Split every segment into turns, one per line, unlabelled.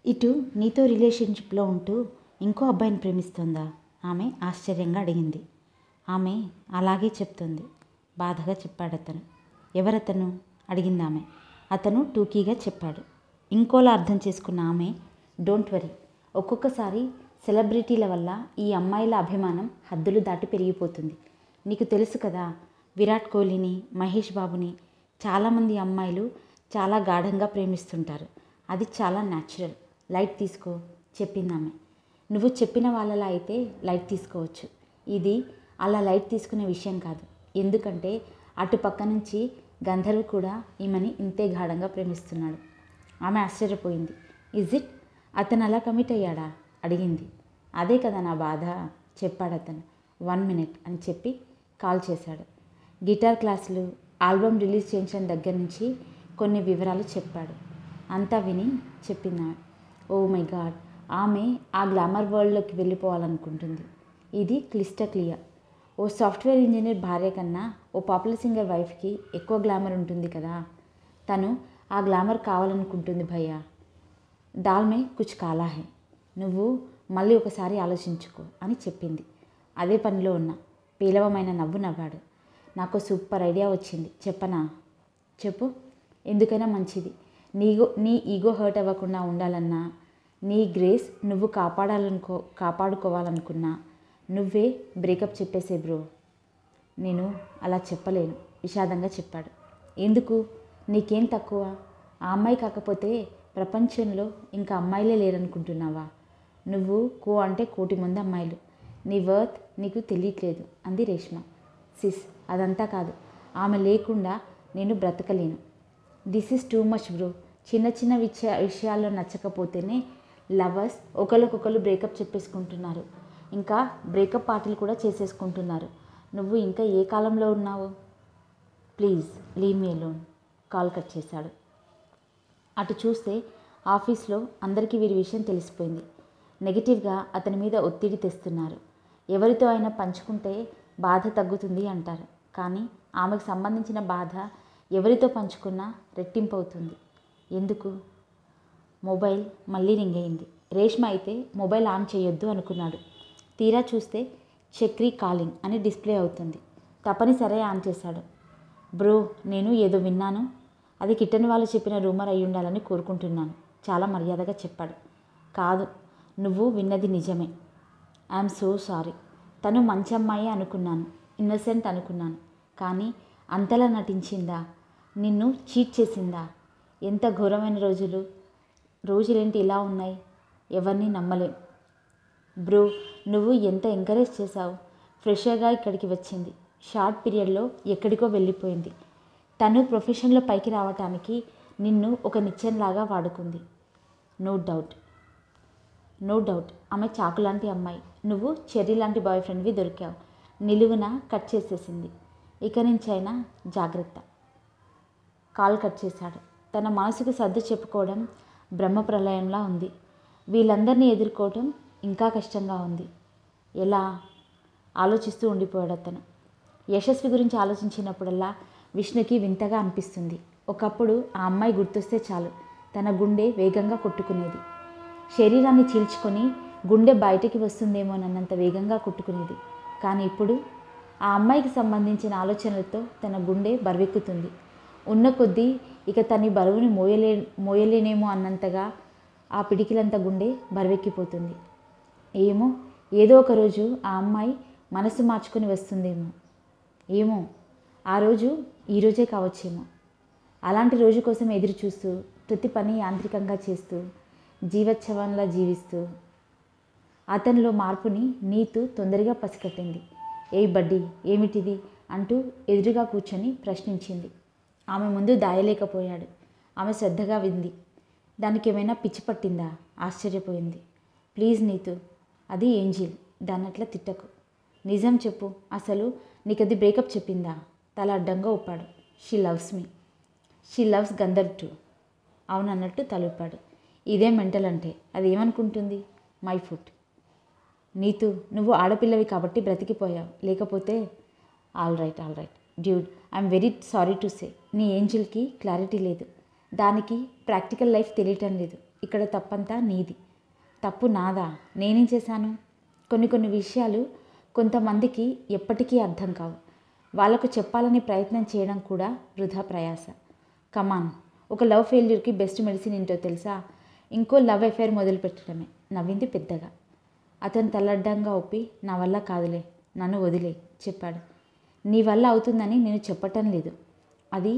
ఇటు నీతో రిలేషన్షిప్లో ఉంటూ ఇంకో అబ్బాయిని ప్రేమిస్తుందా ఆమె ఆశ్చర్యంగా అడిగింది ఆమె అలాగే చెప్తుంది బాధగా చెప్పాడు అతను ఎవరతను అడిగింది ఆమె అతను టూకీగా చెప్పాడు ఇంకోలా అర్థం చేసుకున్న ఆమె డోంట్ వరీ ఒక్కొక్కసారి సెలబ్రిటీల వల్ల ఈ అమ్మాయిల అభిమానం హద్దులు దాటి పెరిగిపోతుంది నీకు తెలుసు కదా విరాట్ కోహ్లీని మహేష్ బాబుని చాలామంది అమ్మాయిలు చాలా గాఢంగా ప్రేమిస్తుంటారు అది చాలా న్యాచురల్ లైట్ తీసుకో చెప్పింది ఆమె నువ్వు చెప్పిన వాళ్ళలా అయితే లైట్ తీసుకోవచ్చు ఇది అలా లైట్ తీసుకునే విషయం కాదు ఎందుకంటే అటు పక్క నుంచి గంధర్వ్ కూడా ఈమెని ఇంతే గాఢంగా ప్రేమిస్తున్నాడు ఆమె ఆశ్చర్యపోయింది ఇజ్ ఇట్ అతను అలా కమిట్ అయ్యాడా అడిగింది అదే కదా నా బాధ చెప్పాడు అతను వన్ మినిట్ అని చెప్పి కాల్ చేశాడు గిటార్ క్లాసులు ఆల్బమ్ రిలీజ్ చేయించిన దగ్గర నుంచి కొన్ని వివరాలు చెప్పాడు అంతా విని చెప్పింది ఆమె ఓ మై గాడ్ ఆమె ఆ గ్లామర్ వరల్డ్లోకి వెళ్ళిపోవాలనుకుంటుంది ఇది క్లిస్టర్ క్లియర్ ఓ సాఫ్ట్వేర్ ఇంజనీర్ భార్య కన్నా ఓ పాపులర్ సింగర్ వైఫ్కి ఎక్కువ గ్లామర్ ఉంటుంది కదా తను ఆ గ్లామర్ కావాలనుకుంటుంది భయ్యా దాల్మే కుచ్ కాలా హై నువ్వు మళ్ళీ ఒకసారి ఆలోచించుకో అని చెప్పింది అదే పనిలో ఉన్న పేలవమైన నవ్వు నవ్వాడు నాకు సూపర్ ఐడియా వచ్చింది చెప్పనా చెప్పు ఎందుకైనా మంచిది నీగో నీ ఈగో హర్ట్ అవ్వకుండా ఉండాలన్నా నీ గ్రేస్ నువ్వు కాపాడాలనుకో కాపాడుకోవాలనుకున్నా నువ్వే బ్రేకప్ చెప్పేసే బ్రో నేను అలా చెప్పలేను విషాదంగా చెప్పాడు ఎందుకు నీకేం తక్కువ ఆ అమ్మాయి కాకపోతే ప్రపంచంలో ఇంకా అమ్మాయిలే లేరనుకుంటున్నావా నువ్వు కో అంటే కోటి మంది అమ్మాయిలు నీ వర్త్ నీకు తెలియట్లేదు అంది రేష్మ సిస్ అదంతా కాదు ఆమె లేకుండా నేను బ్రతకలేను this is too much bro చిన్న చిన్న విషయ విషయాల్లో నచ్చకపోతేనే లవర్స్ ఒకరికొకరు బ్రేకప్ చెప్పేసుకుంటున్నారు ఇంకా బ్రేకప్ పార్టీలు కూడా చేసేసుకుంటున్నారు నువ్వు ఇంకా ఏ కాలంలో ఉన్నావు please leave me alone call cut చేశాడు అటు చూస్తే ఆఫీస్లో అందరికీ వీరి విషయం తెలిసిపోయింది నెగిటివ్గా అతని మీద ఒత్తిడి తెస్తున్నారు ఎవరితో అయినా పంచుకుంటే బాధ తగ్గుతుంది అంటారు కానీ ఆమెకు సంబంధించిన బాధ ఎవరితో పంచుకున్నా రెట్టింపు అవుతుంది ఎందుకు మొబైల్ మళ్ళీ రింగ్ అయింది రేష్మ అయితే మొబైల్ ఆన్ చేయొద్దు అనుకున్నాడు తీరా చూస్తే చక్రీ కాలింగ్ అని డిస్ప్లే అవుతుంది తప్పనిసరే ఆన్ చేశాడు బ్రో నేను ఏదో విన్నాను అది కిట్టని వాళ్ళు చెప్పిన రూమర్ అయి ఉండాలని కోరుకుంటున్నాను చాలా మర్యాదగా చెప్పాడు కాదు నువ్వు విన్నది నిజమే ఐఎమ్ సో సారీ తను మంచి అమ్మాయి అనుకున్నాను ఇన్నసెంట్ అనుకున్నాను కానీ అంతలా నటించిందా నిన్ను చీట్ చేసిందా ఎంత ఘోరమైన రోజులు రోజులేంటి ఇలా ఉన్నాయి ఎవరిని నమ్మలేం బ్రో నువ్వు ఎంత ఎంకరేజ్ చేశావు ఫ్రెషర్గా ఇక్కడికి వచ్చింది షార్ట్ పీరియడ్లో ఎక్కడికో వెళ్ళిపోయింది తను ప్రొఫెషన్లో పైకి రావటానికి నిన్ను ఒక నిత్యంలాగా వాడుకుంది నో డౌట్ నో డౌట్ ఆమె చాకు లాంటి అమ్మాయి నువ్వు చెర్రీ లాంటి బాయ్ ఫ్రెండ్వి దొరికావు నిలువున కట్ చేసేసింది ఇక నుంచైనా జాగ్రత్త కాల్ కట్ చేశాడు తన మనసుకు సర్దు చెప్పుకోవడం బ్రహ్మప్రలయంలా ఉంది వీళ్ళందరినీ ఎదుర్కోవటం ఇంకా కష్టంగా ఉంది ఎలా ఆలోచిస్తూ ఉండిపోయాడు అతను యశస్వి గురించి ఆలోచించినప్పుడల్లా విష్ణుకి వింతగా అనిపిస్తుంది ఒకప్పుడు ఆ అమ్మాయి గుర్తొస్తే చాలు తన గుండె వేగంగా కొట్టుకునేది శరీరాన్ని చీల్చుకొని గుండె బయటికి వస్తుందేమోనన్నంత వేగంగా కొట్టుకునేది కానీ ఇప్పుడు ఆ అమ్మాయికి సంబంధించిన ఆలోచనలతో తన గుండె బరువెక్కుతుంది ఉన్న కొద్దీ ఇక తన బరువుని మోయలే మోయలేనేమో అన్నంతగా ఆ పిడికిలంత గుండె బరువెక్కిపోతుంది ఏమో ఏదో ఒక రోజు ఆ అమ్మాయి మనసు మార్చుకొని వస్తుందేమో ఏమో ఆ రోజు ఈరోజే కావచ్చేమో అలాంటి రోజు కోసం ఎదురు చూస్తూ ప్రతి పని యాంత్రికంగా చేస్తూ జీవోత్సవంలా జీవిస్తూ అతనిలో మార్పుని నీతు తొందరగా పసిగట్టింది ఏ బడ్డీ ఏమిటిది అంటూ ఎదురుగా కూర్చొని ప్రశ్నించింది ఆమె ముందు దాయలేకపోయాడు ఆమె శ్రద్ధగా వింది దానికి ఏమైనా పిచ్చి పట్టిందా ఆశ్చర్యపోయింది ప్లీజ్ నీతు అది ఏంజిల్ దాన్నట్లా తిట్టకు నిజం చెప్పు అసలు నీకు అది బ్రేకప్ చెప్పిందా తల అడ్డంగా ఒప్పాడు she loves me she loves Gandhar too అవునన్నట్టు తలుపాడు ఇదే మెంటల్ అంటే అది ఏమనుకుంటుంది మై ఫుట్ నీతు నువ్వు ఆడపిల్లవి కాబట్టి బ్రతికిపోయావు లేకపోతే all right all right dude I'm very sorry to say నీ ఏంజిల్కి క్లారిటీ లేదు దానికి ప్రాక్టికల్ లైఫ్ తెలియటం లేదు ఇక్కడ తప్పంతా నీది తప్పు నాదా నేనేం చేశాను కొన్ని కొన్ని విషయాలు కొంతమందికి ఎప్పటికీ అర్థం కావు వాళ్ళకు చెప్పాలని ప్రయత్నం చేయడం కూడా వృధా ప్రయాస కమాన్ ఒక లవ్ ఫెయిల్యూర్కి బెస్ట్ మెడిసిన్ ఏంటో తెలుసా ఇంకో లవ్ అఫైర్ మొదలు పెట్టడమే నవ్వింది పెద్దగా అతను తల్లడ్డంగా ఒప్పి నా వల్ల కాదులే నన్ను వదిలే చెప్పాడు నీ వల్ల అవుతుందని నేను చెప్పటం లేదు అది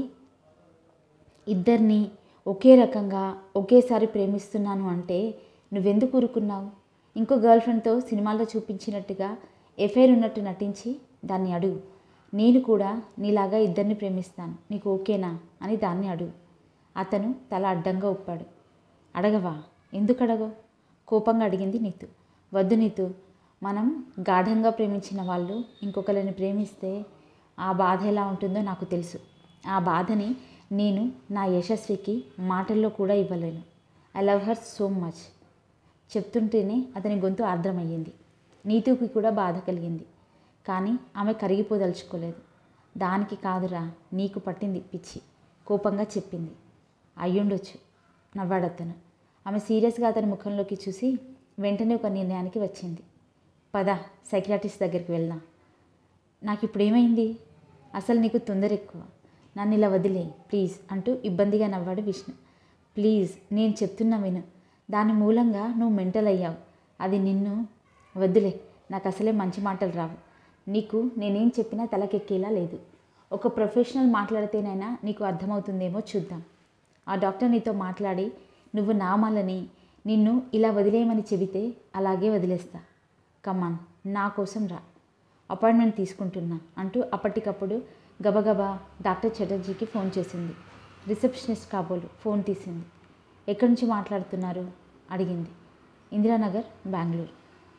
ఇద్దరిని ఒకే రకంగా ఒకేసారి ప్రేమిస్తున్నాను అంటే నువ్వెందుకు ఊరుకున్నావు ఇంకో గర్ల్ ఫ్రెండ్తో సినిమాల్లో చూపించినట్టుగా ఎఫైర్ ఉన్నట్టు నటించి దాన్ని అడుగు నేను కూడా నీలాగా ఇద్దరిని ప్రేమిస్తాను నీకు ఓకేనా అని దాన్ని అడుగు అతను తల అడ్డంగా ఒప్పాడు అడగవా ఎందుకు అడగవు కోపంగా అడిగింది నీతు వద్దు నీతు మనం గాఢంగా ప్రేమించిన వాళ్ళు ఇంకొకరిని ప్రేమిస్తే ఆ బాధ ఎలా ఉంటుందో నాకు తెలుసు ఆ బాధని నేను నా యశస్వికి మాటల్లో కూడా ఇవ్వలేను I love her so much చెప్తుంటేనే అతని గొంతు ఆర్ద్రమయ్యింది నీతుకి కూడా బాధ కలిగింది కానీ ఆమె కరిగిపోదలుచుకోలేదు దానికి కాదురా నీకు పట్టింది పిచ్చి కోపంగా చెప్పింది అయ్యుండొచ్చు నవ్వాడతను ఆమె సీరియస్గా అతని ముఖంలోకి చూసి వెంటనే ఒక నిర్ణయానికి వచ్చింది పద సైకియాటిస్ట్ దగ్గరికి వెళ్దాం నాకు ఇప్పుడు ఏమైంది అసలు నీకు తొందర ఎక్కువ నన్ను ఇలా వదిలే ప్లీజ్ అంటూ ఇబ్బందిగా నవ్వాడు విష్ణు ప్లీజ్ నేను చెప్తున్నా విను దాని మూలంగా నువ్వు మెంటల్ అయ్యావు అది నిన్ను వద్దులే నాకు అసలే మంచి మాటలు రావు నీకు నేనేం చెప్పినా తలకెక్కేలా లేదు ఒక ప్రొఫెషనల్ మాట్లాడితేనైనా నీకు అర్థమవుతుందేమో చూద్దాం ఆ డాక్టర్ నీతో మాట్లాడి నువ్వు నామాలని నిన్ను ఇలా వదిలేయమని చెబితే అలాగే వదిలేస్తా కమాన్ నా కోసం రా అపాయింట్మెంట్ తీసుకుంటున్నా అంటూ అప్పటికప్పుడు గబగబా డాక్టర్ చటర్జీకి ఫోన్ చేసింది రిసెప్షనిస్ట్ కాబోలు ఫోన్ తీసింది ఎక్కడి నుంచి మాట్లాడుతున్నారు అడిగింది ఇందిరానగర్ బెంగళూరు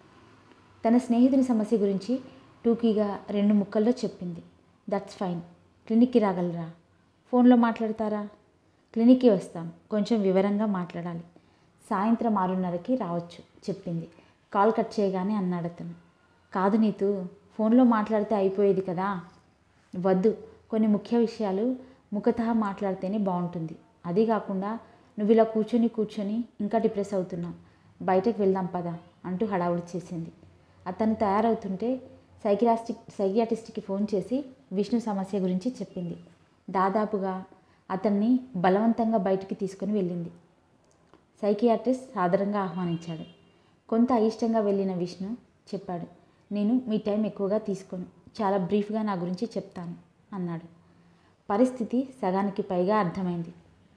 తన స్నేహితుని సమస్య గురించి టూకీగా రెండు ముక్కల్లో చెప్పింది దట్స్ ఫైన్ క్లినిక్కి రాగలరా ఫోన్లో మాట్లాడతారా క్లినిక్కి వస్తాం కొంచెం వివరంగా మాట్లాడాలి సాయంత్రం ఆరున్నరకి రావచ్చు చెప్పింది కాల్ కట్ చేయగానే అన్నాడు అతను కాదు నీతు ఫోన్లో మాట్లాడితే అయిపోయేది కదా వద్దు కొన్ని ముఖ్య విషయాలు ముఖతః మాట్లాడితేనే బాగుంటుంది అదే కాకుండా నువ్వు ఇలా కూర్చొని కూర్చొని ఇంకా డిప్రెస్ అవుతున్నావు బయటకు వెళ్దాం పదా అంటూ హడావుడి చేసింది అతను తయారవుతుంటే సైకియాస్టిక్ సైకియాటిస్ట్కి ఫోన్ చేసి విష్ణు సమస్య గురించి చెప్పింది దాదాపుగా అతన్ని బలవంతంగా బయటికి తీసుకొని వెళ్ళింది సైకియాట్రిస్ట్ సాదరంగా ఆహ్వానించాడు కొంత అయిష్టంగా వెళ్ళిన విష్ణు చెప్పాడు నేను మీ టైం ఎక్కువగా తీసుకోను చాలా బ్రీఫ్గా నా గురించి చెప్తాను అన్నాడు పరిస్థితి సగానికి పైగా అర్థమైంది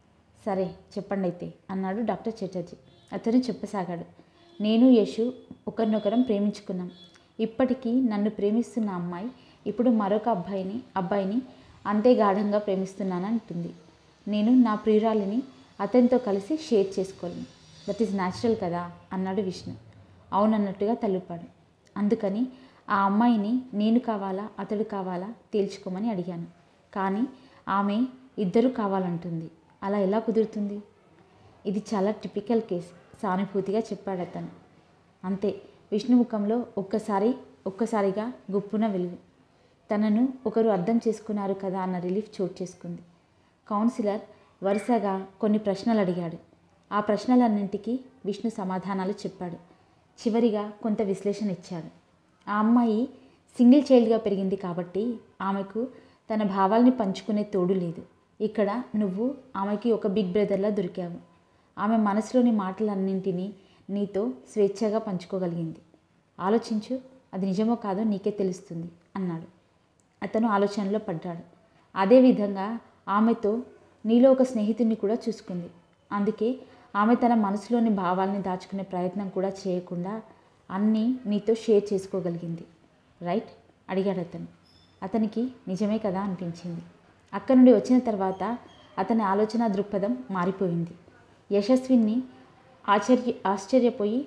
సరే చెప్పండి అయితే అన్నాడు డాక్టర్ చటర్జీ అతను చెప్పసాగాడు నేను యశు ఒకరినొకరం ప్రేమించుకున్నాం ఇప్పటికీ నన్ను ప్రేమిస్తున్న అమ్మాయి ఇప్పుడు మరొక అబ్బాయిని అబ్బాయిని అంతే గాఢంగా ప్రేమిస్తున్నానంటుంది నేను నా ప్రియురాలిని అతనితో కలిసి షేర్ చేసుకోలేను దట్ ఈస్ న్యాచురల్ కదా అన్నాడు విష్ణు అవునన్నట్టుగా తలుపాడు అందుకని ఆ అమ్మాయిని నేను కావాలా అతడు కావాలా తేల్చుకోమని అడిగాను కానీ ఆమె ఇద్దరు కావాలంటుంది అలా ఎలా కుదురుతుంది ఇది చాలా టిపికల్ కేస్ సానుభూతిగా చెప్పాడు అతను అంతే విష్ణు ముఖంలో ఒక్కసారి ఒక్కసారిగా గుప్పున వెలుగు తనను ఒకరు అర్థం చేసుకున్నారు కదా అన్న రిలీఫ్ చోటు చేసుకుంది కౌన్సిలర్ వరుసగా కొన్ని ప్రశ్నలు అడిగాడు ఆ ప్రశ్నలన్నింటికీ విష్ణు సమాధానాలు చెప్పాడు చివరిగా కొంత విశ్లేషణ ఇచ్చాడు ఆ అమ్మాయి సింగిల్ చైల్డ్గా పెరిగింది కాబట్టి ఆమెకు తన భావాల్ని పంచుకునే తోడు లేదు ఇక్కడ నువ్వు ఆమెకి ఒక బిగ్ బ్రదర్లా దొరికావు ఆమె మనసులోని మాటలన్నింటినీ నీతో స్వేచ్ఛగా పంచుకోగలిగింది ఆలోచించు అది నిజమో కాదో నీకే తెలుస్తుంది అన్నాడు అతను ఆలోచనలో పడ్డాడు అదేవిధంగా ఆమెతో నీలో ఒక స్నేహితుడిని కూడా చూసుకుంది అందుకే ఆమె తన మనసులోని భావాల్ని దాచుకునే ప్రయత్నం కూడా చేయకుండా అన్నీ నీతో షేర్ చేసుకోగలిగింది రైట్ అడిగాడు అతను అతనికి నిజమే కదా అనిపించింది అక్కడి నుండి వచ్చిన తర్వాత అతని ఆలోచన దృక్పథం మారిపోయింది యశస్విని ఆశ్చర్య ఆశ్చర్యపోయి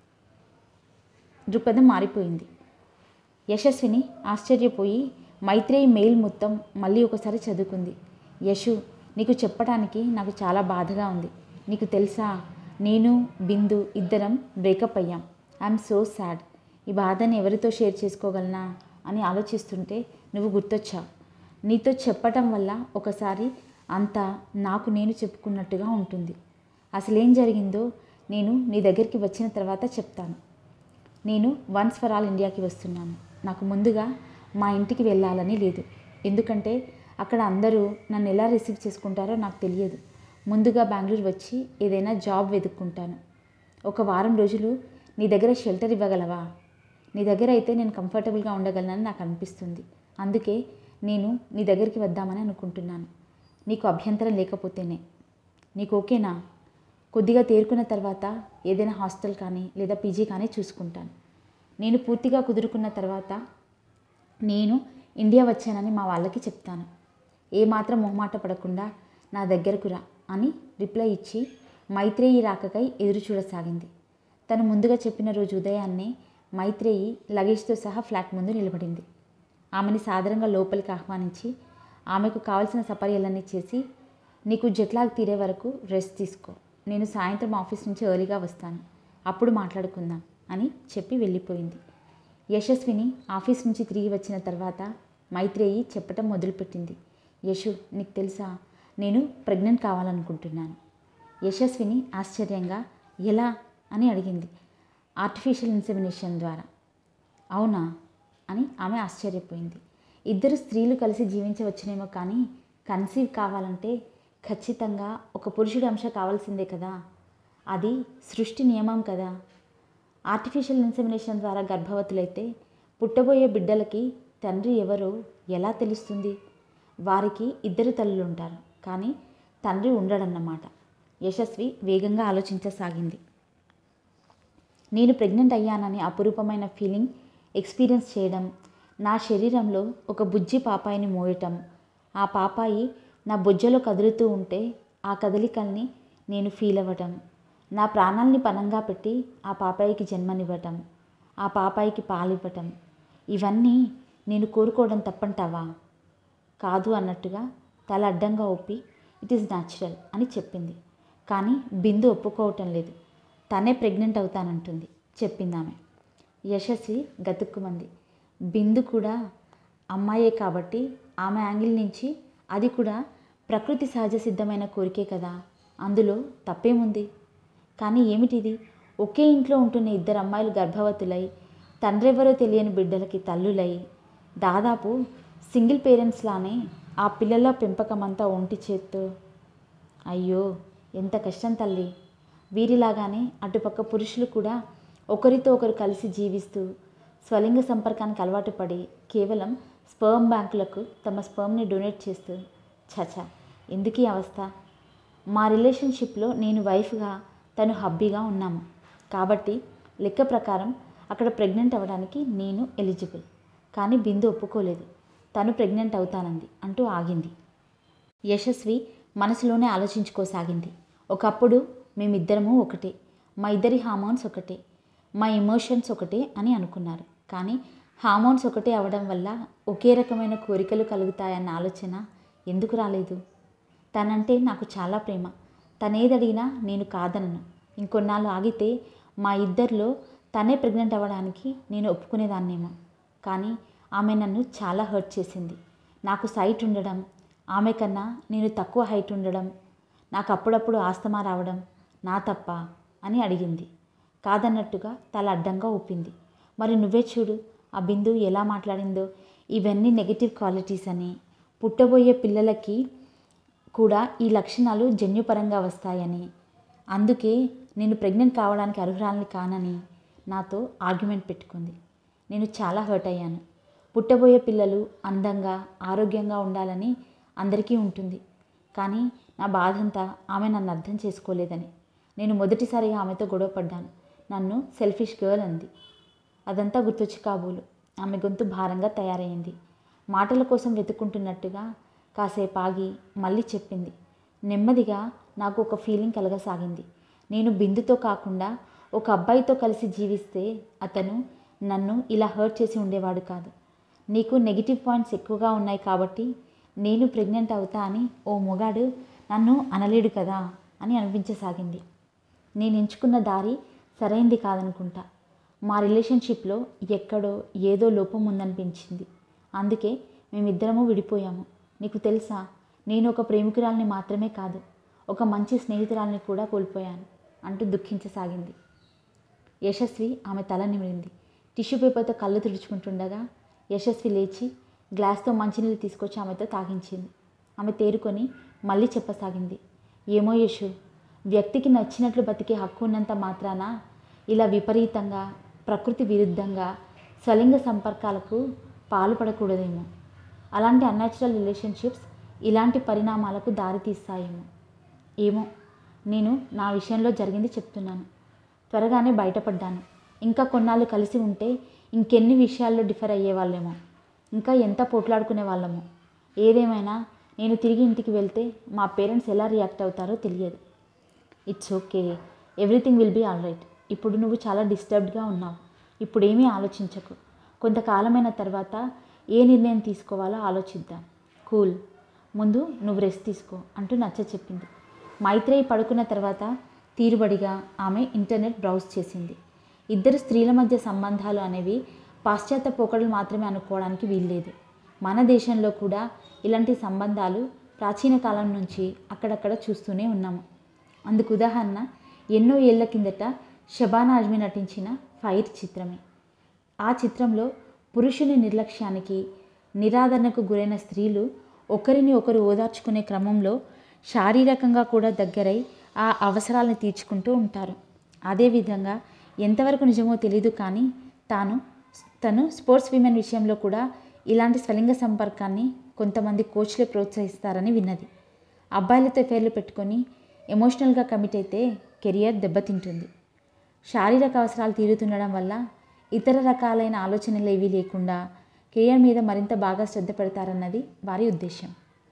దృక్పథం మారిపోయింది యశస్విని ఆశ్చర్యపోయి మైత్రేయి మెయిల్ మొత్తం మళ్ళీ ఒకసారి చదువుకుంది యశు నీకు చెప్పడానికి నాకు చాలా బాధగా ఉంది నీకు తెలుసా నేను బిందు ఇద్దరం బ్రేకప్ అయ్యాం ఐఎమ్ సో సాడ్ ఈ బాధని ఎవరితో షేర్ చేసుకోగలనా అని ఆలోచిస్తుంటే నువ్వు గుర్తొచ్చావు నీతో చెప్పటం వల్ల ఒకసారి అంతా నాకు నేను చెప్పుకున్నట్టుగా ఉంటుంది అసలేం జరిగిందో నేను నీ దగ్గరికి వచ్చిన తర్వాత చెప్తాను నేను వన్స్ ఫర్ ఆల్ ఇండియాకి వస్తున్నాను నాకు ముందుగా మా ఇంటికి వెళ్ళాలని లేదు ఎందుకంటే అక్కడ అందరూ నన్ను ఎలా రిసీవ్ చేసుకుంటారో నాకు తెలియదు ముందుగా బెంగళూరు వచ్చి ఏదైనా జాబ్ వెతుక్కుంటాను ఒక వారం రోజులు నీ దగ్గర షెల్టర్ ఇవ్వగలవా నీ దగ్గర అయితే నేను కంఫర్టబుల్గా ఉండగలనని నాకు అనిపిస్తుంది అందుకే నేను నీ దగ్గరికి వద్దామని అనుకుంటున్నాను నీకు అభ్యంతరం లేకపోతేనే నీకు ఓకేనా కొద్దిగా తేరుకున్న తర్వాత ఏదైనా హాస్టల్ కానీ లేదా పీజీ కానీ చూసుకుంటాను నేను పూర్తిగా కుదురుకున్న తర్వాత నేను ఇండియా వచ్చానని మా వాళ్ళకి చెప్తాను ఏమాత్రం మొహమాట పడకుండా నా దగ్గరకు రా అని రిప్లై ఇచ్చి మైత్రేయి రాకకై ఎదురు చూడసాగింది తను ముందుగా చెప్పిన రోజు ఉదయాన్నే మైత్రేయి లగేజ్తో సహా ఫ్లాట్ ముందు నిలబడింది ఆమెని సాదరంగా లోపలికి ఆహ్వానించి ఆమెకు కావలసిన సపర్యలన్నీ చేసి నీకు జట్లాగ్ తీరే వరకు రెస్ట్ తీసుకో నేను సాయంత్రం ఆఫీస్ నుంచి ఎర్లీగా వస్తాను అప్పుడు మాట్లాడుకుందాం అని చెప్పి వెళ్ళిపోయింది యశస్విని ఆఫీస్ నుంచి తిరిగి వచ్చిన తర్వాత మైత్రేయి చెప్పటం మొదలుపెట్టింది యశు నీకు తెలుసా నేను ప్రెగ్నెంట్ కావాలనుకుంటున్నాను యశస్విని ఆశ్చర్యంగా ఎలా అని అడిగింది ఆర్టిఫిషియల్ ఇన్సెమినేషన్ ద్వారా అవునా అని ఆమె ఆశ్చర్యపోయింది ఇద్దరు స్త్రీలు కలిసి జీవించవచ్చునేమో కానీ కన్సీవ్ కావాలంటే ఖచ్చితంగా ఒక పురుషుడి అంశ కావాల్సిందే కదా అది సృష్టి నియమం కదా ఆర్టిఫిషియల్ ఇన్సెమినేషన్ ద్వారా గర్భవతులైతే పుట్టబోయే బిడ్డలకి తండ్రి ఎవరో ఎలా తెలుస్తుంది వారికి ఇద్దరు తల్లులు ఉంటారు కానీ తండ్రి ఉండడన్నమాట యశస్వి వేగంగా ఆలోచించసాగింది నేను ప్రెగ్నెంట్ అయ్యానని అపురూపమైన ఫీలింగ్ ఎక్స్పీరియన్స్ చేయడం నా శరీరంలో ఒక బుజ్జి పాపాయిని మోయటం ఆ పాపాయి నా బొజ్జలో కదులుతూ ఉంటే ఆ కదలికల్ని నేను ఫీల్ అవ్వటం నా ప్రాణాల్ని పనంగా పెట్టి ఆ పాపాయికి జన్మనివ్వటం ఆ పాపాయికి పాలివ్వటం ఇవన్నీ నేను కోరుకోవడం తప్పంటావా కాదు అన్నట్టుగా తల అడ్డంగా ఒప్పి ఇట్ ఈస్ న్యాచురల్ అని చెప్పింది కానీ బిందు ఒప్పుకోవటం లేదు తనే ప్రెగ్నెంట్ అవుతానంటుంది చెప్పింది ఆమె యశస్వి గతుక్కుమంది బిందు కూడా అమ్మాయే కాబట్టి ఆమె యాంగిల్ నుంచి అది కూడా ప్రకృతి సహజ సిద్ధమైన కోరికే కదా అందులో తప్పేముంది కానీ ఏమిటిది ఒకే ఇంట్లో ఉంటున్న ఇద్దరు అమ్మాయిలు గర్భవతులై తండ్రెవరో తెలియని బిడ్డలకి తల్లులై దాదాపు సింగిల్ పేరెంట్స్ లానే ఆ పిల్లల పెంపకమంతా ఒంటి చేత్తో అయ్యో ఎంత కష్టం తల్లి వీరిలాగానే అటుపక్క పురుషులు కూడా ఒకరితో ఒకరు కలిసి జీవిస్తూ స్వలింగ సంపర్కానికి అలవాటు పడి కేవలం స్పర్మ్ బ్యాంకులకు తమ స్పర్మ్ని డొనేట్ చేస్తూ చచా ఎందుకు ఈ అవస్థ మా రిలేషన్షిప్లో నేను వైఫ్గా తను హబ్బీగా ఉన్నాము కాబట్టి లెక్క ప్రకారం అక్కడ ప్రెగ్నెంట్ అవ్వడానికి నేను ఎలిజిబుల్ కానీ బిందు ఒప్పుకోలేదు తను ప్రెగ్నెంట్ అవుతానంది అంటూ ఆగింది యశస్వి మనసులోనే ఆలోచించుకోసాగింది ఒకప్పుడు మేమిద్దరము ఒకటే మా ఇద్దరి హార్మోన్స్ ఒకటే మా ఎమోషన్స్ ఒకటే అని అనుకున్నారు కానీ హార్మోన్స్ ఒకటే అవడం వల్ల ఒకే రకమైన కోరికలు కలుగుతాయన్న ఆలోచన ఎందుకు రాలేదు తనంటే నాకు చాలా ప్రేమ తనేదడిగినా నేను కాదనను ఇంకొన్నాళ్ళు ఆగితే మా ఇద్దరిలో తనే ప్రెగ్నెంట్ అవ్వడానికి నేను ఒప్పుకునేదాన్నేమో కానీ ఆమె నన్ను చాలా హర్ట్ చేసింది నాకు సైట్ ఉండడం ఆమె కన్నా నేను తక్కువ హైట్ ఉండడం నాకు అప్పుడప్పుడు ఆస్తమా రావడం నా తప్ప అని అడిగింది కాదన్నట్టుగా తల అడ్డంగా ఊపింది మరి నువ్వే చూడు ఆ బిందు ఎలా మాట్లాడిందో ఇవన్నీ నెగిటివ్ క్వాలిటీస్ అని పుట్టబోయే పిల్లలకి కూడా ఈ లక్షణాలు జన్యుపరంగా వస్తాయని అందుకే నేను ప్రెగ్నెంట్ కావడానికి అర్హురాలని కానని నాతో ఆర్గ్యుమెంట్ పెట్టుకుంది నేను చాలా హర్ట్ అయ్యాను పుట్టబోయే పిల్లలు అందంగా ఆరోగ్యంగా ఉండాలని అందరికీ ఉంటుంది కానీ నా బాధంతా ఆమె నన్ను అర్థం చేసుకోలేదని నేను మొదటిసారిగా ఆమెతో గొడవపడ్డాను నన్ను సెల్ఫిష్ గర్ల్ అంది అదంతా గుర్తొచ్చి కాబోలు ఆమె గొంతు భారంగా తయారైంది మాటల కోసం వెతుక్కుంటున్నట్టుగా కాసేపు ఆగి మళ్ళీ చెప్పింది నెమ్మదిగా నాకు ఒక ఫీలింగ్ కలగసాగింది నేను బిందుతో కాకుండా ఒక అబ్బాయితో కలిసి జీవిస్తే అతను నన్ను ఇలా హర్ట్ చేసి ఉండేవాడు కాదు నీకు నెగిటివ్ పాయింట్స్ ఎక్కువగా ఉన్నాయి కాబట్టి నేను ప్రెగ్నెంట్ అవుతా అని ఓ మొగాడు నన్ను అనలేడు కదా అని అనిపించసాగింది నేను ఎంచుకున్న దారి సరైంది కాదనుకుంటా మా రిలేషన్షిప్లో ఎక్కడో ఏదో లోపం ఉందనిపించింది అందుకే మేమిద్దరము విడిపోయాము నీకు తెలుసా నేను ఒక ప్రేమికురాల్ని మాత్రమే కాదు ఒక మంచి స్నేహితురాల్ని కూడా కోల్పోయాను అంటూ దుఃఖించసాగింది యశస్వి ఆమె తల నిమిరింది టిష్యూ పేపర్తో కళ్ళు తుడుచుకుంటుండగా యశస్వి లేచి గ్లాస్తో మంచినీళ్ళు తీసుకొచ్చి ఆమెతో తాగించింది ఆమె తేరుకొని మళ్ళీ చెప్పసాగింది ఏమో యశు వ్యక్తికి నచ్చినట్లు బతికే హక్కు ఉన్నంత మాత్రాన ఇలా విపరీతంగా ప్రకృతి విరుద్ధంగా స్వలింగ సంపర్కాలకు పాల్పడకూడదేమో అలాంటి అన్యాచురల్ రిలేషన్షిప్స్ ఇలాంటి పరిణామాలకు దారితీస్తాయేమో ఏమో నేను నా విషయంలో జరిగింది చెప్తున్నాను త్వరగానే బయటపడ్డాను ఇంకా కొన్నాళ్ళు కలిసి ఉంటే ఇంకెన్ని విషయాల్లో డిఫర్ అయ్యేవాళ్ళేమో ఇంకా ఎంత పోట్లాడుకునే వాళ్ళమో ఏదేమైనా నేను తిరిగి ఇంటికి వెళ్తే మా పేరెంట్స్ ఎలా రియాక్ట్ అవుతారో తెలియదు it's okay everything will be all right ఇప్పుడు నువ్వు చాలా డిస్టర్బ్డ్గా ఉన్నావు ఇప్పుడు ఏమీ ఆలోచించకు కొంతకాలమైన తర్వాత ఏ నిర్ణయం తీసుకోవాలో ఆలోచిద్దాం కూల్ ముందు నువ్వు రెస్ట్ తీసుకో అంటూ నచ్చ చెప్పింది మైత్రేయి పడుకున్న తర్వాత తీరుబడిగా ఆమె ఇంటర్నెట్ బ్రౌజ్ చేసింది ఇద్దరు స్త్రీల మధ్య సంబంధాలు అనేవి పాశ్చాత్య పోకడలు మాత్రమే అనుకోవడానికి వీల్లేదు మన దేశంలో కూడా ఇలాంటి సంబంధాలు ప్రాచీన కాలం నుంచి అక్కడక్కడ చూస్తూనే ఉన్నాము అందుకు ఉదాహరణ ఎన్నో ఏళ్ల కిందట షబానా అజ్మీ నటించిన ఫైర్ చిత్రమే ఆ చిత్రంలో పురుషుని నిర్లక్ష్యానికి నిరాదరణకు గురైన స్త్రీలు ఒకరిని ఒకరు ఓదార్చుకునే క్రమంలో శారీరకంగా కూడా దగ్గరై ఆ అవసరాలను తీర్చుకుంటూ ఉంటారు అదేవిధంగా ఎంతవరకు నిజమో తెలీదు కానీ తాను తను స్పోర్ట్స్ విమెన్ విషయంలో కూడా ఇలాంటి స్వలింగ సంపర్కాన్ని కొంతమంది కోచ్లే ప్రోత్సహిస్తారని విన్నది అబ్బాయిలతో పేర్లు పెట్టుకొని ఎమోషనల్గా కమిట్ అయితే కెరియర్ దెబ్బతింటుంది శారీరక అవసరాలు తీరుతుండడం వల్ల ఇతర రకాలైన ఆలోచనలు ఏవీ లేకుండా కెరియర్ మీద మరింత బాగా శ్రద్ధ పెడతారన్నది వారి ఉద్దేశం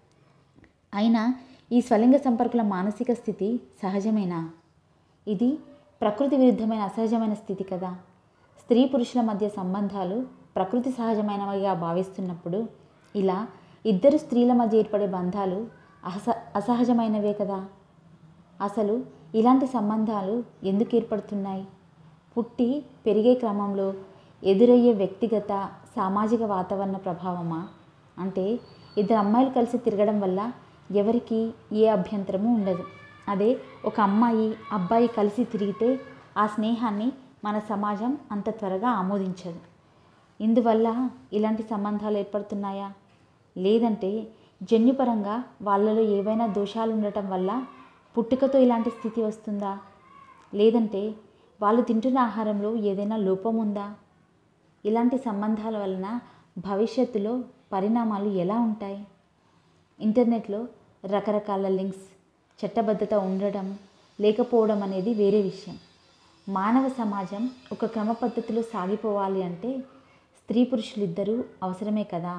అయినా ఈ స్వలింగ సంపర్కుల మానసిక స్థితి సహజమేనా ఇది ప్రకృతి విరుద్ధమైన అసహజమైన స్థితి కదా స్త్రీ పురుషుల మధ్య సంబంధాలు ప్రకృతి సహజమైనవిగా భావిస్తున్నప్పుడు ఇలా ఇద్దరు స్త్రీల మధ్య ఏర్పడే బంధాలు అస అసహజమైనవే కదా అసలు ఇలాంటి సంబంధాలు ఎందుకు ఏర్పడుతున్నాయి పుట్టి పెరిగే క్రమంలో ఎదురయ్యే వ్యక్తిగత సామాజిక వాతావరణ ప్రభావమా అంటే ఇద్దరు అమ్మాయిలు కలిసి తిరగడం వల్ల ఎవరికి ఏ అభ్యంతరము ఉండదు అదే ఒక అమ్మాయి అబ్బాయి కలిసి తిరిగితే ఆ స్నేహాన్ని మన సమాజం అంత త్వరగా ఆమోదించదు ఇందువల్ల ఇలాంటి సంబంధాలు ఏర్పడుతున్నాయా లేదంటే జన్యుపరంగా వాళ్ళలో ఏవైనా దోషాలు ఉండటం వల్ల పుట్టుకతో ఇలాంటి స్థితి వస్తుందా లేదంటే వాళ్ళు తింటున్న ఆహారంలో ఏదైనా లోపం ఉందా ఇలాంటి సంబంధాల వలన భవిష్యత్తులో పరిణామాలు ఎలా ఉంటాయి ఇంటర్నెట్లో రకరకాల లింక్స్ చట్టబద్ధత ఉండడం లేకపోవడం అనేది వేరే విషయం మానవ సమాజం ఒక క్రమ పద్ధతిలో సాగిపోవాలి అంటే స్త్రీ పురుషులిద్దరూ అవసరమే కదా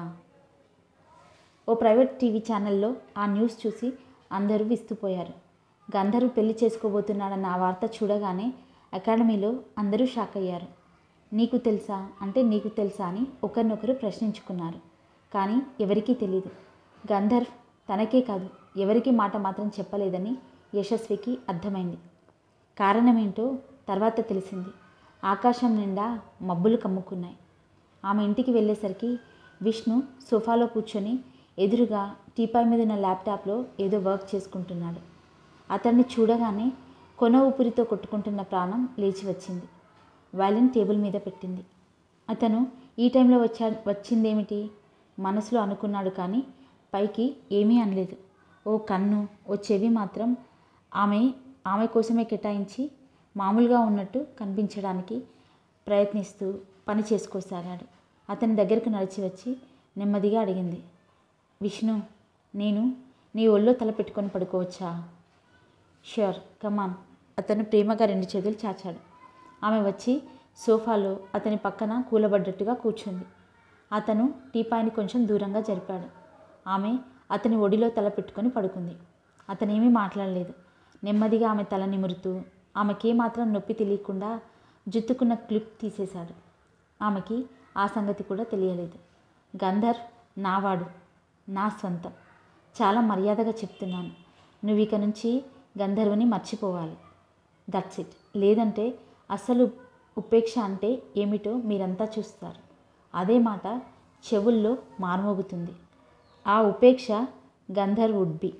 ఓ ప్రైవేట్ టీవీ ఛానల్లో ఆ న్యూస్ చూసి అందరూ విస్తుపోయారు గంధర్వ్ పెళ్లి చేసుకోబోతున్నాడన్న ఆ వార్త చూడగానే అకాడమీలో అందరూ షాక్ అయ్యారు నీకు తెలుసా అంటే నీకు తెలుసా అని ఒకరినొకరు ప్రశ్నించుకున్నారు కానీ ఎవరికీ తెలియదు గంధర్వ్ తనకే కాదు ఎవరికి మాట మాత్రం చెప్పలేదని యశస్వికి అర్థమైంది కారణమేంటో తర్వాత తెలిసింది ఆకాశం నిండా మబ్బులు కమ్ముకున్నాయి ఆమె ఇంటికి వెళ్ళేసరికి విష్ణు సోఫాలో కూర్చొని ఎదురుగా టీపాయ్ మీద ఉన్న ల్యాప్టాప్లో ఏదో వర్క్ చేసుకుంటున్నాడు అతన్ని చూడగానే కొన ఊపిరితో కొట్టుకుంటున్న ప్రాణం లేచి వచ్చింది వైలిన్ టేబుల్ మీద పెట్టింది అతను ఈ టైంలో వచ్చా వచ్చిందేమిటి మనసులో అనుకున్నాడు కానీ పైకి ఏమీ అనలేదు ఓ కన్ను ఓ చెవి మాత్రం ఆమె ఆమె కోసమే కేటాయించి మామూలుగా ఉన్నట్టు కనిపించడానికి ప్రయత్నిస్తూ పని చేసుకోసాగాడు అతని దగ్గరకు నడిచి వచ్చి నెమ్మదిగా అడిగింది విష్ణు నేను నీ ఒళ్ళో తల పెట్టుకొని పడుకోవచ్చా ష్యూర్ కమాన్ అతను ప్రేమగా రెండు చేతులు చాచాడు ఆమె వచ్చి సోఫాలో అతని పక్కన కూలబడ్డట్టుగా కూర్చుంది అతను టీపాయిని కొంచెం దూరంగా జరిపాడు ఆమె అతని ఒడిలో తల పెట్టుకొని పడుకుంది అతనేమీ మాట్లాడలేదు నెమ్మదిగా ఆమె తల నిమురుతూ ఆమెకి మాత్రం నొప్పి తెలియకుండా జుత్తుకున్న క్లిప్ తీసేశాడు ఆమెకి ఆ సంగతి కూడా తెలియలేదు గంధర్ నావాడు నా సొంతం చాలా మర్యాదగా చెప్తున్నాను నువ్వు ఇక నుంచి గంధర్వుని మర్చిపోవాలి దట్స్ ఇట్ లేదంటే అసలు ఉపేక్ష అంటే ఏమిటో మీరంతా చూస్తారు అదే మాట చెవుల్లో మార్మోగుతుంది ఆ ఉపేక్ష గంధర్ వుడ్ బి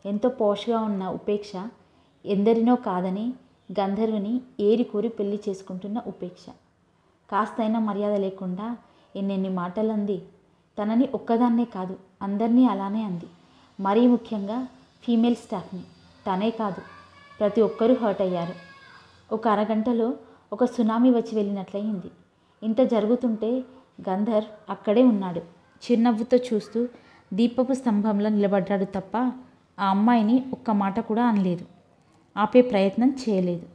ఎంతో పోష్గా ఉన్న ఉపేక్ష ఎందరినో కాదని గంధర్వుని ఏరి కోరి పెళ్లి చేసుకుంటున్న ఉపేక్ష కాస్తైనా మర్యాద లేకుండా ఎన్నెన్ని మాటలు అంది తనని ఒక్కదాన్నే కాదు అందరినీ అలానే అంది మరీ ముఖ్యంగా ఫీమేల్ స్టాఫ్ని తనే కాదు ప్రతి ఒక్కరూ హర్ట్ అయ్యారు ఒక అరగంటలో ఒక సునామీ వచ్చి వెళ్ళినట్లయింది ఇంత జరుగుతుంటే గంధర్ అక్కడే ఉన్నాడు చిరునవ్వుతో చూస్తూ దీపపు స్తంభంలో నిలబడ్డాడు తప్ప ఆ అమ్మాయిని ఒక్క మాట కూడా అనలేదు ఆపే ప్రయత్నం చేయలేదు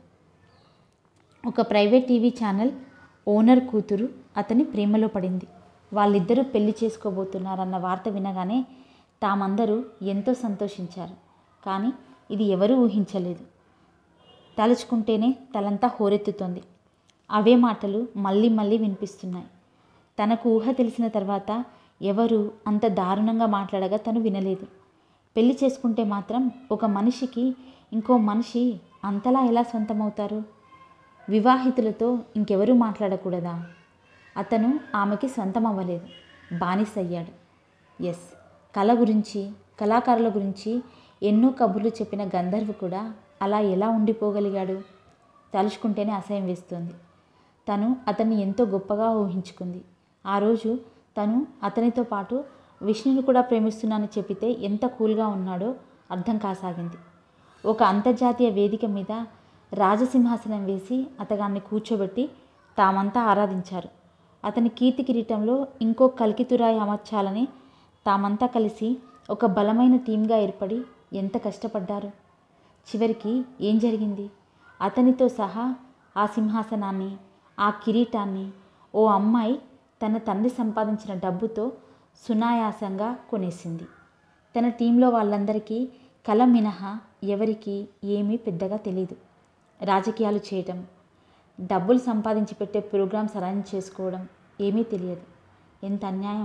ఒక ప్రైవేట్ టీవీ ఛానల్ ఓనర్ కూతురు అతని ప్రేమలో పడింది వాళ్ళిద్దరూ పెళ్లి చేసుకోబోతున్నారన్న వార్త వినగానే తామందరూ ఎంతో సంతోషించారు కానీ ఇది ఎవరూ ఊహించలేదు తలుచుకుంటేనే తలంతా హోరెత్తుతోంది అవే మాటలు మళ్ళీ మళ్ళీ వినిపిస్తున్నాయి తనకు ఊహ తెలిసిన తర్వాత ఎవరు అంత దారుణంగా మాట్లాడగా తను వినలేదు పెళ్లి చేసుకుంటే మాత్రం ఒక మనిషికి ఇంకో మనిషి అంతలా ఎలా సొంతమవుతారు వివాహితులతో ఇంకెవరూ మాట్లాడకూడదా అతను ఆమెకి సొంతం అవ్వలేదు బానిస అయ్యాడు ఎస్ కళ గురించి కళాకారుల గురించి ఎన్నో కబుర్లు చెప్పిన గంధర్వు కూడా అలా ఎలా ఉండిపోగలిగాడు తలుచుకుంటేనే అసహ్యం వేస్తుంది తను అతన్ని ఎంతో గొప్పగా ఊహించుకుంది ఆ రోజు తను అతనితో పాటు విష్ణుని కూడా ప్రేమిస్తున్నానని చెప్పితే ఎంత కూల్గా ఉన్నాడో అర్థం కాసాగింది ఒక అంతర్జాతీయ వేదిక మీద రాజసింహాసనం వేసి అతగాన్ని కూర్చోబెట్టి తామంతా ఆరాధించారు అతని కీర్తి కిరీటంలో ఇంకో కలికితురాయి అమర్చాలని తామంతా కలిసి ఒక బలమైన టీంగా ఏర్పడి ఎంత కష్టపడ్డారు చివరికి ఏం జరిగింది అతనితో సహా ఆ సింహాసనాన్ని ఆ కిరీటాన్ని ఓ అమ్మాయి తన తండ్రి సంపాదించిన డబ్బుతో సునాయాసంగా కొనేసింది తన టీంలో వాళ్ళందరికీ కళ మినహా ఎవరికి ఏమీ పెద్దగా తెలియదు రాజకీయాలు చేయటం డబ్బులు సంపాదించి పెట్టే ప్రోగ్రామ్స్ అరేంజ్ చేసుకోవడం ఏమీ తెలియదు ఎంత అన్యాయం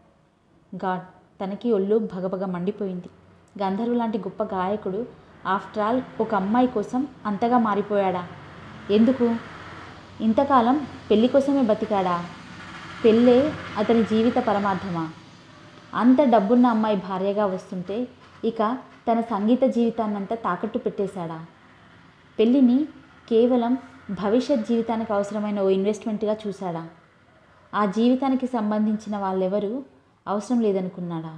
గాడ్ తనకి ఒళ్ళు భగభగ మండిపోయింది గంధర్వు లాంటి గొప్ప గాయకుడు ఆఫ్టర్ ఆల్ ఒక అమ్మాయి కోసం అంతగా మారిపోయాడా ఎందుకు ఇంతకాలం పెళ్లి కోసమే బతికాడా పెళ్ళే అతని జీవిత పరమార్థమా అంత డబ్బున్న అమ్మాయి భార్యగా వస్తుంటే ఇక తన సంగీత జీవితాన్నంతా తాకట్టు పెట్టేశాడా పెళ్ళిని కేవలం భవిష్యత్ జీవితానికి అవసరమైన ఓ ఇన్వెస్ట్మెంట్గా చూశాడా ఆ జీవితానికి సంబంధించిన వాళ్ళెవరూ అవసరం లేదనుకున్నాడా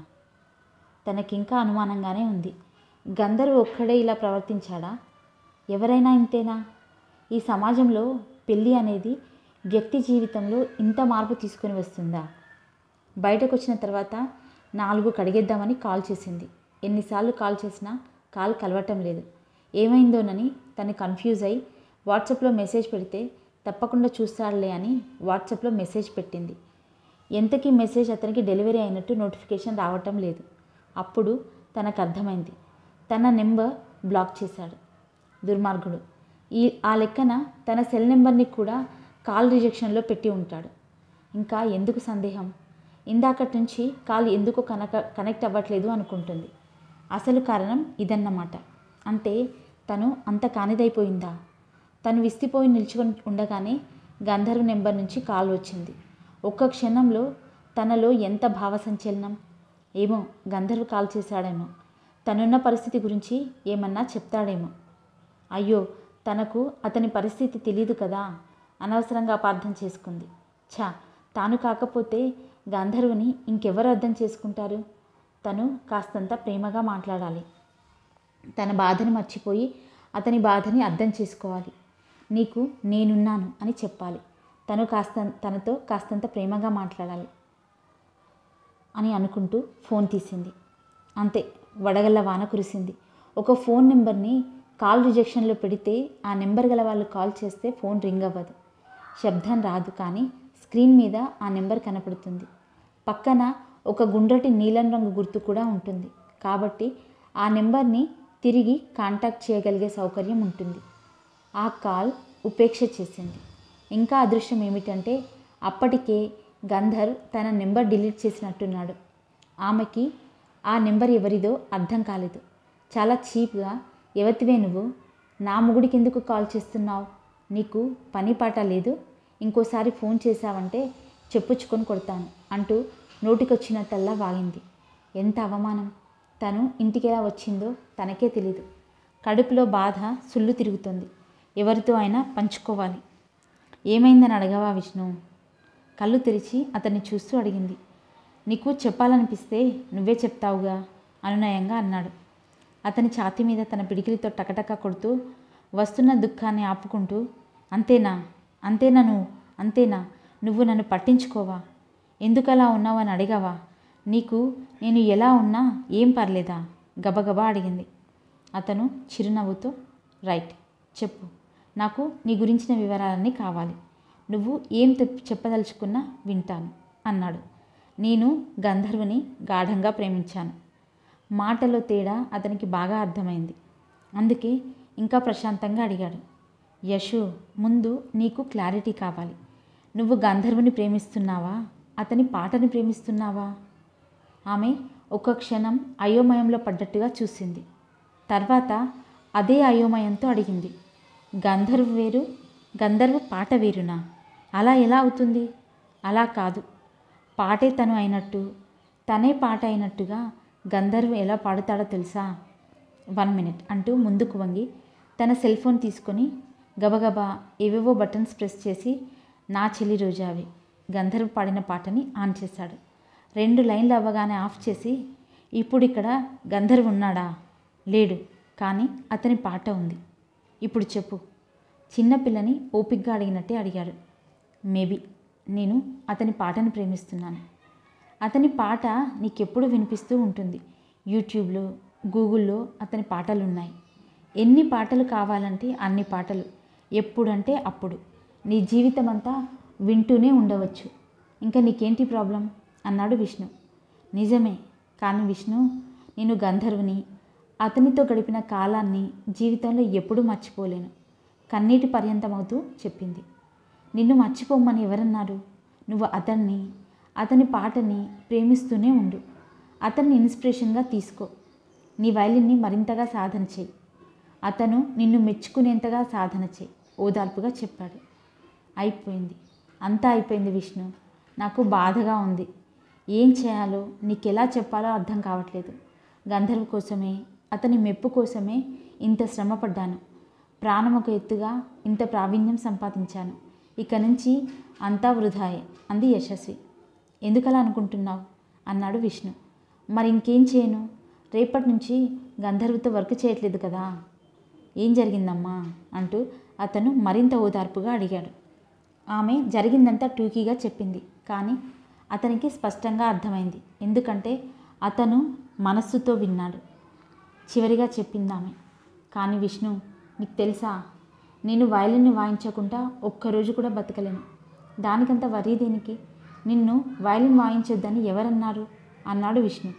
తనకింకా అనుమానంగానే ఉంది గంధర్వు ఒక్కడే ఇలా ప్రవర్తించాడా ఎవరైనా ఇంతేనా ఈ సమాజంలో పెళ్ళి అనేది వ్యక్తి జీవితంలో ఇంత మార్పు తీసుకొని వస్తుందా బయటకు వచ్చిన తర్వాత నాలుగు కడిగేద్దామని కాల్ చేసింది ఎన్నిసార్లు కాల్ చేసినా కాల్ కలవటం లేదు ఏమైందోనని తను కన్ఫ్యూజ్ అయి వాట్సాప్లో మెసేజ్ పెడితే తప్పకుండా చూస్తాడులే అని వాట్సాప్లో మెసేజ్ పెట్టింది ఎంతకీ మెసేజ్ అతనికి డెలివరీ అయినట్టు నోటిఫికేషన్ రావటం లేదు అప్పుడు తనకు అర్థమైంది తన నెంబర్ బ్లాక్ చేశాడు దుర్మార్గుడు ఈ ఆ లెక్కన తన సెల్ నెంబర్ని కూడా కాల్ రిజెక్షన్లో పెట్టి ఉంటాడు ఇంకా ఎందుకు సందేహం ఇందాకటి నుంచి కాల్ ఎందుకు కనక కనెక్ట్ అవ్వట్లేదు అనుకుంటుంది అసలు కారణం ఇదన్నమాట అంటే తను అంత కానిదైపోయిందా తను విసిపోయి నిల్చుకొని ఉండగానే గంధర్వ నెంబర్ నుంచి కాల్ వచ్చింది ఒక్క క్షణంలో తనలో ఎంత భావ సంచలనం ఏమో గంధర్వ కాల్ చేశాడేమో తనున్న పరిస్థితి గురించి ఏమన్నా చెప్తాడేమో అయ్యో తనకు అతని పరిస్థితి తెలియదు కదా అనవసరంగా అపార్థం చేసుకుంది ఛా తాను కాకపోతే గంధర్వుని ఇంకెవరు అర్థం చేసుకుంటారు తను కాస్తంత ప్రేమగా మాట్లాడాలి తన బాధని మర్చిపోయి అతని బాధని అర్థం చేసుకోవాలి నీకు నేనున్నాను అని చెప్పాలి తను కాస్త తనతో కాస్తంత ప్రేమగా మాట్లాడాలి అని అనుకుంటూ ఫోన్ తీసింది అంతే వడగళ్ళ వాన కురిసింది ఒక ఫోన్ నెంబర్ని కాల్ రిజెక్షన్లో పెడితే ఆ నెంబర్ గల వాళ్ళు కాల్ చేస్తే ఫోన్ రింగ్ అవ్వదు శబ్దం రాదు కానీ స్క్రీన్ మీద ఆ నెంబర్ కనపడుతుంది పక్కన ఒక గుండ్రటి నీలం రంగు గుర్తు కూడా ఉంటుంది కాబట్టి ఆ నెంబర్ని తిరిగి కాంటాక్ట్ చేయగలిగే సౌకర్యం ఉంటుంది ఆ కాల్ ఉపేక్ష చేసింది ఇంకా అదృష్టం ఏమిటంటే అప్పటికే గంధర్ తన నెంబర్ డిలీట్ చేసినట్టున్నాడు ఆమెకి ఆ నెంబర్ ఎవరిదో అర్థం కాలేదు చాలా చీప్గా ఎవతివే నువ్వు నా మొగుడికి ఎందుకు కాల్ చేస్తున్నావు నీకు పని పాట లేదు ఇంకోసారి ఫోన్ చేశావంటే చెప్పుచ్చుకొని కొడతాను అంటూ నోటికొచ్చినట్టల్లా వాగింది ఎంత అవమానం తను ఇంటికి ఎలా వచ్చిందో తనకే తెలీదు కడుపులో బాధ సుళ్ళు తిరుగుతుంది ఎవరితో అయినా పంచుకోవాలి ఏమైందని అడగవా విష్ణు కళ్ళు తెరిచి అతన్ని చూస్తూ అడిగింది నీకు చెప్పాలనిపిస్తే నువ్వే చెప్తావుగా అనునయంగా అన్నాడు అతని ఛాతీ మీద తన పిడికిలితో టకటక కొడుతూ వస్తున్న దుఃఖాన్ని ఆపుకుంటూ అంతేనా అంతేనా నువ్వు అంతేనా నువ్వు నన్ను పట్టించుకోవా ఎందుకలా ఉన్నావని అడిగావా నీకు నేను ఎలా ఉన్నా ఏం పర్లేదా గబగబా అడిగింది అతను చిరునవ్వుతో రైట్ చెప్పు నాకు నీ గురించిన వివరాలన్నీ కావాలి నువ్వు ఏం తెప్- చెప్పదలుచుకున్నా వింటాను అన్నాడు నేను గంధర్వుని గాఢంగా ప్రేమించాను మాటలో తేడా అతనికి బాగా అర్థమైంది అందుకే ఇంకా ప్రశాంతంగా అడిగాడు యశు ముందు నీకు క్లారిటీ కావాలి నువ్వు గంధర్వుని ప్రేమిస్తున్నావా అతని పాటని ప్రేమిస్తున్నావా ఆమె ఒక్క క్షణం అయోమయంలో పడ్డట్టుగా చూసింది తర్వాత అదే అయోమయంతో అడిగింది గంధర్వ్ వేరు గంధర్వ పాట వేరునా అలా ఎలా అవుతుంది అలా కాదు పాటే తను అయినట్టు తనే పాట అయినట్టుగా గంధర్వ్ ఎలా పాడుతాడో తెలుసా వన్ మినిట్ అంటూ ముందుకు వంగి తన సెల్ ఫోన్ తీసుకొని గబగబా ఏవేవో బటన్స్ ప్రెస్ చేసి నా చెల్లి రోజావి గంధర్వ్ పాడిన పాటని ఆన్ చేశాడు రెండు లైన్లు అవ్వగానే ఆఫ్ చేసి ఇప్పుడు ఇక్కడ గంధర్వ్ ఉన్నాడా లేడు కానీ అతని పాట ఉంది ఇప్పుడు చెప్పు చిన్నపిల్లని ఓపిగ్గా అడిగినట్టే అడిగాడు మేబీ నేను అతని పాటను ప్రేమిస్తున్నాను అతని పాట నీకెప్పుడు వినిపిస్తూ ఉంటుంది యూట్యూబ్లో గూగుల్లో అతని పాటలు ఉన్నాయి ఎన్ని పాటలు కావాలంటే అన్ని పాటలు ఎప్పుడంటే అప్పుడు నీ జీవితం అంతా వింటూనే ఉండవచ్చు ఇంకా నీకేంటి ప్రాబ్లం అన్నాడు విష్ణు నిజమే కానీ విష్ణు నేను గంధర్వుని అతనితో గడిపిన కాలాన్ని జీవితంలో ఎప్పుడూ మర్చిపోలేను కన్నీటి పర్యంతమవుతూ చెప్పింది నిన్ను మర్చిపోమని ఎవరన్నారు నువ్వు అతన్ని అతని పాటని ప్రేమిస్తూనే ఉండు అతన్ని ఇన్స్పిరేషన్గా తీసుకో నీ వైలిన్ని మరింతగా సాధన చేయి అతను నిన్ను మెచ్చుకునేంతగా సాధన చేయి ఓదార్పుగా చెప్పాడు అయిపోయింది అంతా అయిపోయింది విష్ణు నాకు బాధగా ఉంది ఏం చేయాలో నీకెలా చెప్పాలో అర్థం కావట్లేదు గంధర్వ కోసమే అతని మెప్పు కోసమే ఇంత శ్రమపడ్డాను ప్రాణం ఒక ఎత్తుగా ఇంత ప్రావీణ్యం సంపాదించాను ఇక నుంచి అంతా వృధాయే అంది యశస్వి ఎందుకలా అనుకుంటున్నావు అన్నాడు విష్ణు మరి ఇంకేం చేయను రేపటి నుంచి గంధర్వతో వర్క్ చేయట్లేదు కదా ఏం జరిగిందమ్మా అంటూ అతను మరింత ఓదార్పుగా అడిగాడు ఆమె జరిగిందంతా టూకీగా చెప్పింది కానీ అతనికి స్పష్టంగా అర్థమైంది ఎందుకంటే అతను మనస్సుతో విన్నాడు చివరిగా చెప్పింది ఆమె కానీ విష్ణు నీకు తెలుసా నేను వయలిన్ని వాయించకుండా ఒక్కరోజు కూడా బతకలేను దానికంత వరీ దేనికి నిన్ను వయలిన్ వాయించొద్దని ఎవరన్నారు అన్నాడు విష్ణు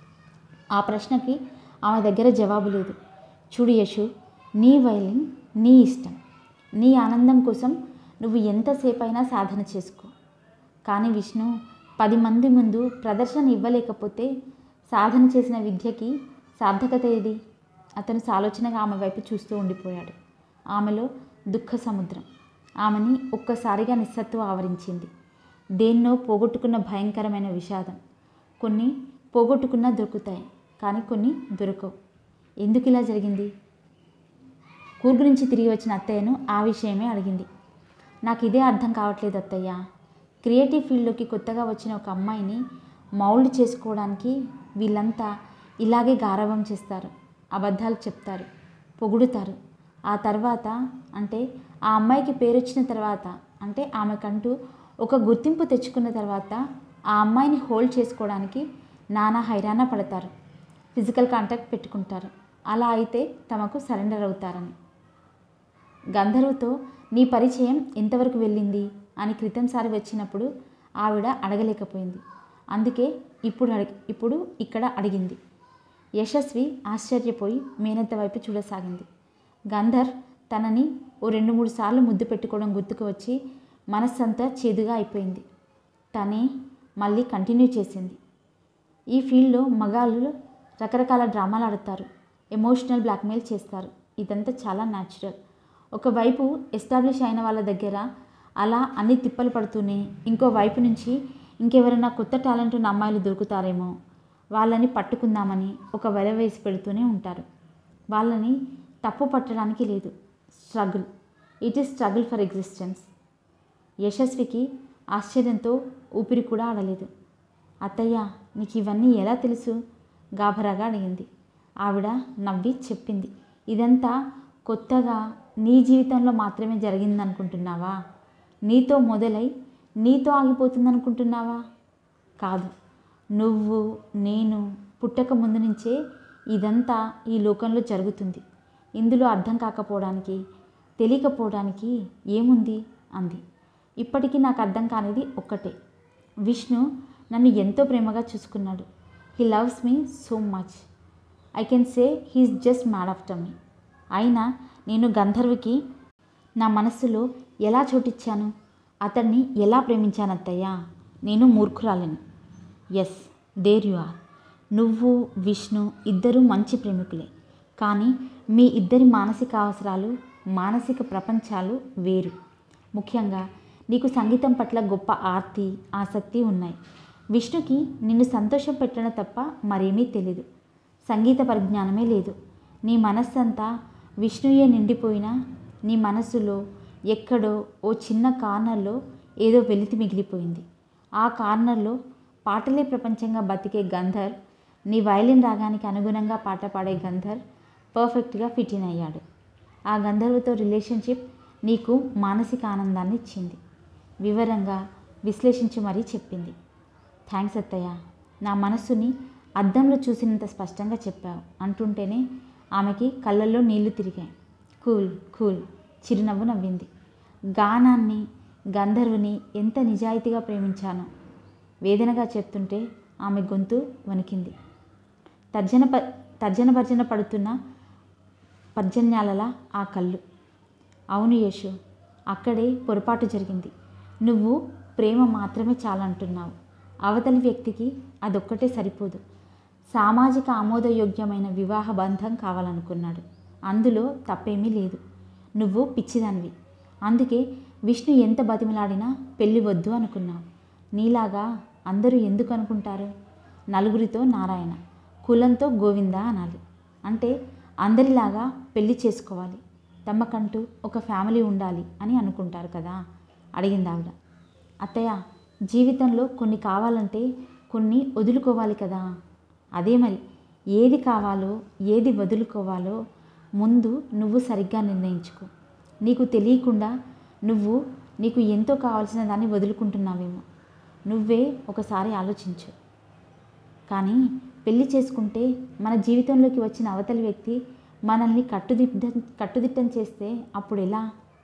ఆ ప్రశ్నకి ఆమె దగ్గర జవాబు లేదు చూడు యశు నీ వైలిన్ నీ ఇష్టం నీ ఆనందం కోసం నువ్వు ఎంతసేపు అయినా సాధన చేసుకో కానీ విష్ణు పది మంది ముందు ప్రదర్శన ఇవ్వలేకపోతే సాధన చేసిన విద్యకి సార్థకత ఏది అతను సాలోచనగా ఆమె వైపు చూస్తూ ఉండిపోయాడు ఆమెలో దుఃఖ సముద్రం ఆమెని ఒక్కసారిగా నిస్సత్వం ఆవరించింది దేన్నో పోగొట్టుకున్న భయంకరమైన విషాదం కొన్ని పోగొట్టుకున్నా దొరుకుతాయి కానీ కొన్ని దొరకవు ఎందుకు ఇలా జరిగింది కూర్గు నుంచి తిరిగి వచ్చిన అత్తయ్యను ఆ విషయమే అడిగింది నాకు ఇదే అర్థం కావట్లేదు అత్తయ్య క్రియేటివ్ ఫీల్డ్లోకి కొత్తగా వచ్చిన ఒక అమ్మాయిని మౌల్డ్ చేసుకోవడానికి వీళ్ళంతా ఇలాగే గారవం చేస్తారు అబద్ధాలు చెప్తారు పొగుడుతారు ఆ తర్వాత అంటే ఆ అమ్మాయికి పేరు వచ్చిన తర్వాత అంటే ఆమెకంటూ ఒక గుర్తింపు తెచ్చుకున్న తర్వాత ఆ అమ్మాయిని హోల్డ్ చేసుకోవడానికి నానా హైరాణ పడతారు ఫిజికల్ కాంటాక్ట్ పెట్టుకుంటారు అలా అయితే తమకు సరెండర్ అవుతారని గంధర్వతో నీ పరిచయం ఎంతవరకు వెళ్ళింది అని క్రితంసారి వచ్చినప్పుడు ఆవిడ అడగలేకపోయింది అందుకే ఇప్పుడు అడిగి ఇప్పుడు ఇక్కడ అడిగింది యశస్వి ఆశ్చర్యపోయి మేనత్త వైపు చూడసాగింది గంధర్ తనని ఓ రెండు మూడు సార్లు ముద్దు పెట్టుకోవడం గుర్తుకు వచ్చి మనస్సంతా చేదుగా అయిపోయింది తనే మళ్ళీ కంటిన్యూ చేసింది ఈ ఫీల్డ్లో మగాళ్ళు రకరకాల డ్రామాలు ఆడతారు ఎమోషనల్ బ్లాక్మెయిల్ చేస్తారు ఇదంతా చాలా న్యాచురల్ ఒకవైపు ఎస్టాబ్లిష్ అయిన వాళ్ళ దగ్గర అలా అన్ని తిప్పలు పడుతూనే ఇంకో వైపు నుంచి ఇంకెవరైనా కొత్త టాలెంట్ ఉన్న అమ్మాయిలు దొరుకుతారేమో వాళ్ళని పట్టుకుందామని ఒక వెల వేసి పెడుతూనే ఉంటారు వాళ్ళని తప్పు పట్టడానికి లేదు struggle it is struggle for existence యశస్వికి ఆశ్చర్యంతో ఊపిరి కూడా ఆడలేదు అత్తయ్య నీకు ఇవన్నీ ఎలా తెలుసు గాభరాగా అడిగింది ఆవిడ నవ్వి చెప్పింది ఇదంతా కొత్తగా నీ జీవితంలో మాత్రమే జరిగిందనుకుంటున్నావా నీతో మొదలై నీతో ఆగిపోతుందనుకుంటున్నావా కాదు నువ్వు నేను పుట్టక ముందు నుంచే ఇదంతా ఈ లోకంలో జరుగుతుంది ఇందులో అర్థం కాకపోవడానికి తెలియకపోవడానికి ఏముంది అంది ఇప్పటికీ నాకు అర్థం కానిది ఒక్కటే విష్ణు నన్ను ఎంతో ప్రేమగా చూసుకున్నాడు he loves me so much I can say he is just mad after me అయినా నేను గంధర్వుకి నా మనస్సులో ఎలా చోటిచ్చాను అతన్ని ఎలా ప్రేమించాను అత్తయ్య నేను మూర్ఖురాలని ఎస్ దేర్ యు ఆర్ నువ్వు విష్ణు ఇద్దరు మంచి ప్రేమికులే కానీ మీ ఇద్దరి మానసిక అవసరాలు మానసిక ప్రపంచాలు వేరు ముఖ్యంగా నీకు సంగీతం పట్ల గొప్ప ఆర్తి ఆసక్తి ఉన్నాయి విష్ణుకి నిన్ను సంతోషం పెట్టడం తప్ప మరేమీ తెలీదు సంగీత పరిజ్ఞానమే లేదు నీ మనస్సంతా విష్ణుయే నిండిపోయినా నీ మనస్సులో ఎక్కడో ఓ చిన్న కార్నర్లో ఏదో వెలితి మిగిలిపోయింది ఆ కార్నర్లో పాటలే ప్రపంచంగా బతికే గంధర్ నీ వైలిన్ రాగానికి అనుగుణంగా పాట పాడే గంధర్ పర్ఫెక్ట్గా ఫిట్ ఇన్ అయ్యాడు ఆ గంధర్వతో రిలేషన్షిప్ నీకు మానసిక ఆనందాన్ని ఇచ్చింది వివరంగా విశ్లేషించి మరీ చెప్పింది థ్యాంక్స్ అత్తయ్య నా మనస్సుని అద్దంలో చూసినంత స్పష్టంగా చెప్పావు అంటుంటేనే ఆమెకి కళ్ళల్లో నీళ్లు తిరిగాయి కూల్ కూల్ చిరునవ్వు నవ్వింది గానాన్ని గంధర్వుని ఎంత నిజాయితీగా ప్రేమించానో వేదనగా చెప్తుంటే ఆమె గొంతు వణికింది తర్జన ప తర్జన భర్జన పడుతున్న పర్జన్యాలలా ఆ కళ్ళు అవును యశు అక్కడే పొరపాటు జరిగింది నువ్వు ప్రేమ మాత్రమే చాలంటున్నావు అవతలి వ్యక్తికి అదొక్కటే సరిపోదు సామాజిక ఆమోదయోగ్యమైన వివాహ బంధం కావాలనుకున్నాడు అందులో తప్పేమీ లేదు నువ్వు పిచ్చిదానివి అందుకే విష్ణు ఎంత బతిమలాడినా పెళ్ళి వద్దు అనుకున్నావు నీలాగా అందరూ ఎందుకు అనుకుంటారు నలుగురితో నారాయణ కులంతో గోవింద అనాలి అంటే అందరిలాగా పెళ్లి చేసుకోవాలి తమకంటూ ఒక ఫ్యామిలీ ఉండాలి అని అనుకుంటారు కదా అడిగింది ఆవిడ అత్తయ్య జీవితంలో కొన్ని కావాలంటే కొన్ని వదులుకోవాలి కదా అదే మరి ఏది కావాలో ఏది వదులుకోవాలో ముందు నువ్వు సరిగ్గా నిర్ణయించుకో నీకు తెలియకుండా నువ్వు నీకు ఎంతో కావాల్సిన దాన్ని వదులుకుంటున్నావేమో నువ్వే ఒకసారి ఆలోచించు కానీ పెళ్లి చేసుకుంటే మన జీవితంలోకి వచ్చిన అవతలి వ్యక్తి మనల్ని కట్టుదిట్టం కట్టుదిట్టం చేస్తే అప్పుడు ఎలా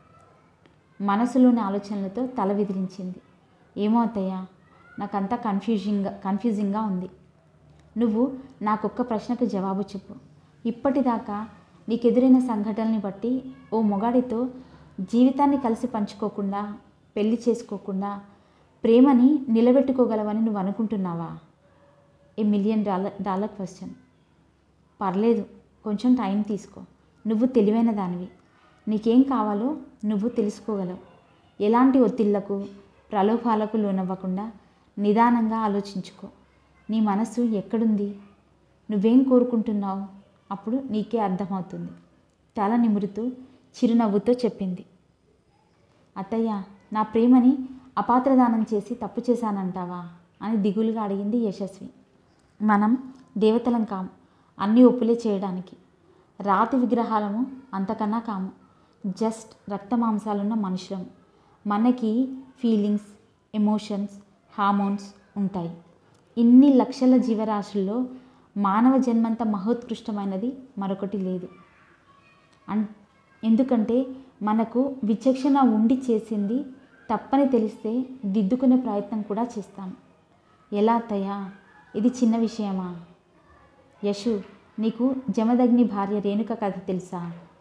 మనసులోని ఆలోచనలతో తల విదిలించింది ఏమో అత్తయ్య నాకంతా కన్ఫ్యూజింగ్గా కన్ఫ్యూజింగ్గా ఉంది నువ్వు నాకొక్క ప్రశ్నకు జవాబు చెప్పు ఇప్పటిదాకా నీకెదురైన సంఘటనల్ని బట్టి ఓ మొగాడితో జీవితాన్ని కలిసి పంచుకోకుండా పెళ్లి చేసుకోకుండా ప్రేమని నిలబెట్టుకోగలవని నువ్వు అనుకుంటున్నావా a million dollar dollar question పర్లేదు కొంచెం టైం తీసుకో నువ్వు తెలివైన దానివి నీకేం కావాలో నువ్వు తెలుసుకోగలవు ఎలాంటి ఒత్తిళ్లకు ప్రలోభాలకు లోనవ్వకుండా నిదానంగా ఆలోచించుకో నీ మనసు ఎక్కడుంది నువ్వేం కోరుకుంటున్నావు అప్పుడు నీకే అర్థమవుతుంది తల నిమురుతూ చిరునవ్వుతో చెప్పింది అత్తయ్య నా ప్రేమని అపాత్రదానం చేసి తప్పు చేశానంటావా అని దిగులుగా అడిగింది యశస్వి మనం దేవతలం కాము అన్నీ ఒప్పులే చేయడానికి రాతి విగ్రహాలము అంతకన్నా కాము జస్ట్ రక్త మాంసాలున్న మనుషులం మనకి ఫీలింగ్స్ ఎమోషన్స్ హార్మోన్స్ ఉంటాయి ఇన్ని లక్షల జీవరాశుల్లో మానవ జన్మంత మహోత్కృష్టమైనది మరొకటి లేదు అన్ ఎందుకంటే మనకు విచక్షణ ఉండి చేసింది తప్పని తెలిస్తే దిద్దుకునే ప్రయత్నం కూడా చేస్తాం ఎలా అత్తయ్యా ఇది చిన్న విషయమా యశు నీకు జమదగ్ని భార్య రేణుక కథ తెలుసా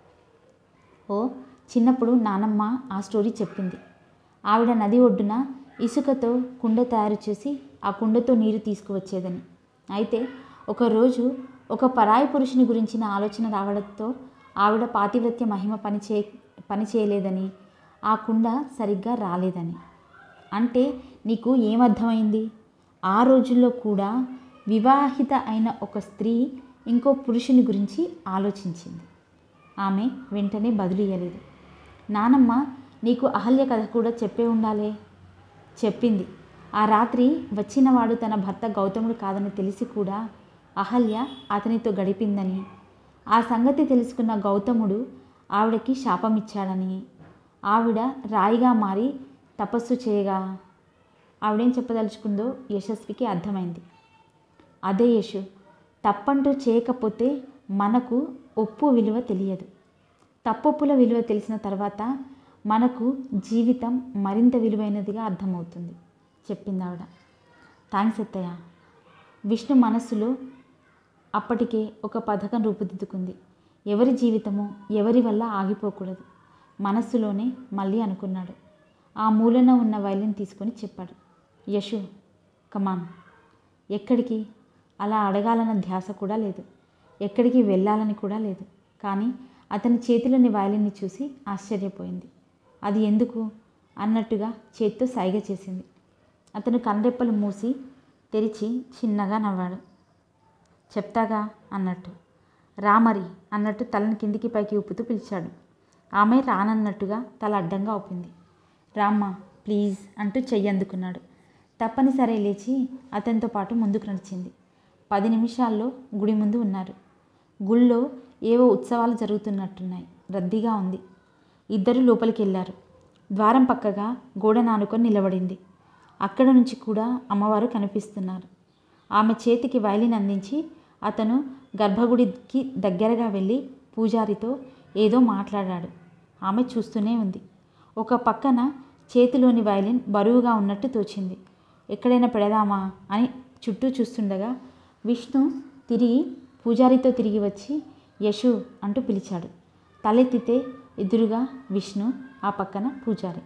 ఓ చిన్నప్పుడు నానమ్మ ఆ స్టోరీ చెప్పింది ఆవిడ నది ఒడ్డున ఇసుకతో కుండ తయారు చేసి ఆ కుండతో నీరు తీసుకువచ్చేదని అయితే ఒకరోజు ఒక పరాయి పురుషుని గురించిన ఆలోచన రావడంతో ఆవిడ పాతివ్రత్య మహిమ పని చే పని చేయలేదని ఆ కుండ సరిగ్గా రాలేదని అంటే నీకు ఏమర్థమైంది ఆ రోజుల్లో కూడా వివాహిత అయిన ఒక స్త్రీ ఇంకో పురుషుని గురించి ఆలోచించింది ఆమె వెంటనే బదులియలేదు నానమ్మ నీకు అహల్య కథ కూడా చెప్పే ఉండాలే చెప్పింది ఆ రాత్రి వచ్చినవాడు తన భర్త గౌతముడు కాదని తెలిసి కూడా అహల్య అతనితో గడిపిందని ఆ సంగతి తెలుసుకున్న గౌతముడు ఆవిడకి శాపమిచ్చాడని ఆవిడ రాయిగా మారి తపస్సు చేయగా ఆవిడేం చెప్పదలుచుకుందో యశస్వికి అర్థమైంది అదే యశు తప్పంటూ చేయకపోతే మనకు ఒప్పు విలువ తెలియదు తప్పొప్పుల విలువ తెలిసిన తర్వాత మనకు జీవితం మరింత విలువైనదిగా అర్థమవుతుంది చెప్పింది ఆవిడ థ్యాంక్స్ అత్తయ్య విష్ణు మనస్సులో అప్పటికే ఒక పథకం రూపుదిద్దుకుంది ఎవరి జీవితము ఎవరి వల్ల ఆగిపోకూడదు మనస్సులోనే మళ్ళీ అనుకున్నాడు ఆ మూలన ఉన్న వైలిన్ తీసుకొని చెప్పాడు యశు కమాన్ ఎక్కడికి అలా అడగాలన్న ధ్యాస కూడా లేదు ఎక్కడికి వెళ్ళాలని కూడా లేదు కానీ అతని చేతిలోని వైలిన్ని చూసి ఆశ్చర్యపోయింది అది ఎందుకు అన్నట్టుగా చేత్తో సైగ చేసింది అతను కన్నెప్పలు మూసి తెరిచి చిన్నగా నవ్వాడు చెప్తాగా అన్నట్టు రామరి అన్నట్టు తలని కిందికి పైకి ఊపుతూ పిలిచాడు ఆమె రానన్నట్టుగా తల అడ్డంగా ఊపింది రామ్మ ప్లీజ్ అంటూ చెయ్యి అందుకున్నాడు తప్పనిసరి లేచి అతనితో పాటు ముందుకు నడిచింది పది నిమిషాల్లో గుడి ముందు ఉన్నారు గుళ్ళో ఏవో ఉత్సవాలు జరుగుతున్నట్టున్నాయి రద్దీగా ఉంది ఇద్దరు లోపలికి వెళ్ళారు ద్వారం పక్కగా గోడ నానుకొని నిలబడింది అక్కడ నుంచి కూడా అమ్మవారు కనిపిస్తున్నారు ఆమె చేతికి వైలిన్ అందించి అతను గర్భగుడికి దగ్గరగా వెళ్ళి పూజారితో ఏదో మాట్లాడాడు ఆమె చూస్తూనే ఉంది ఒక పక్కన చేతిలోని వైలిన్ బరువుగా ఉన్నట్టు తోచింది ఎక్కడైనా పెడదామా అని చుట్టూ చూస్తుండగా విష్ణు తిరిగి పూజారితో తిరిగి వచ్చి యశు అంటూ పిలిచాడు తలెత్తితే ఎదురుగా విష్ణు ఆ పక్కన పూజారి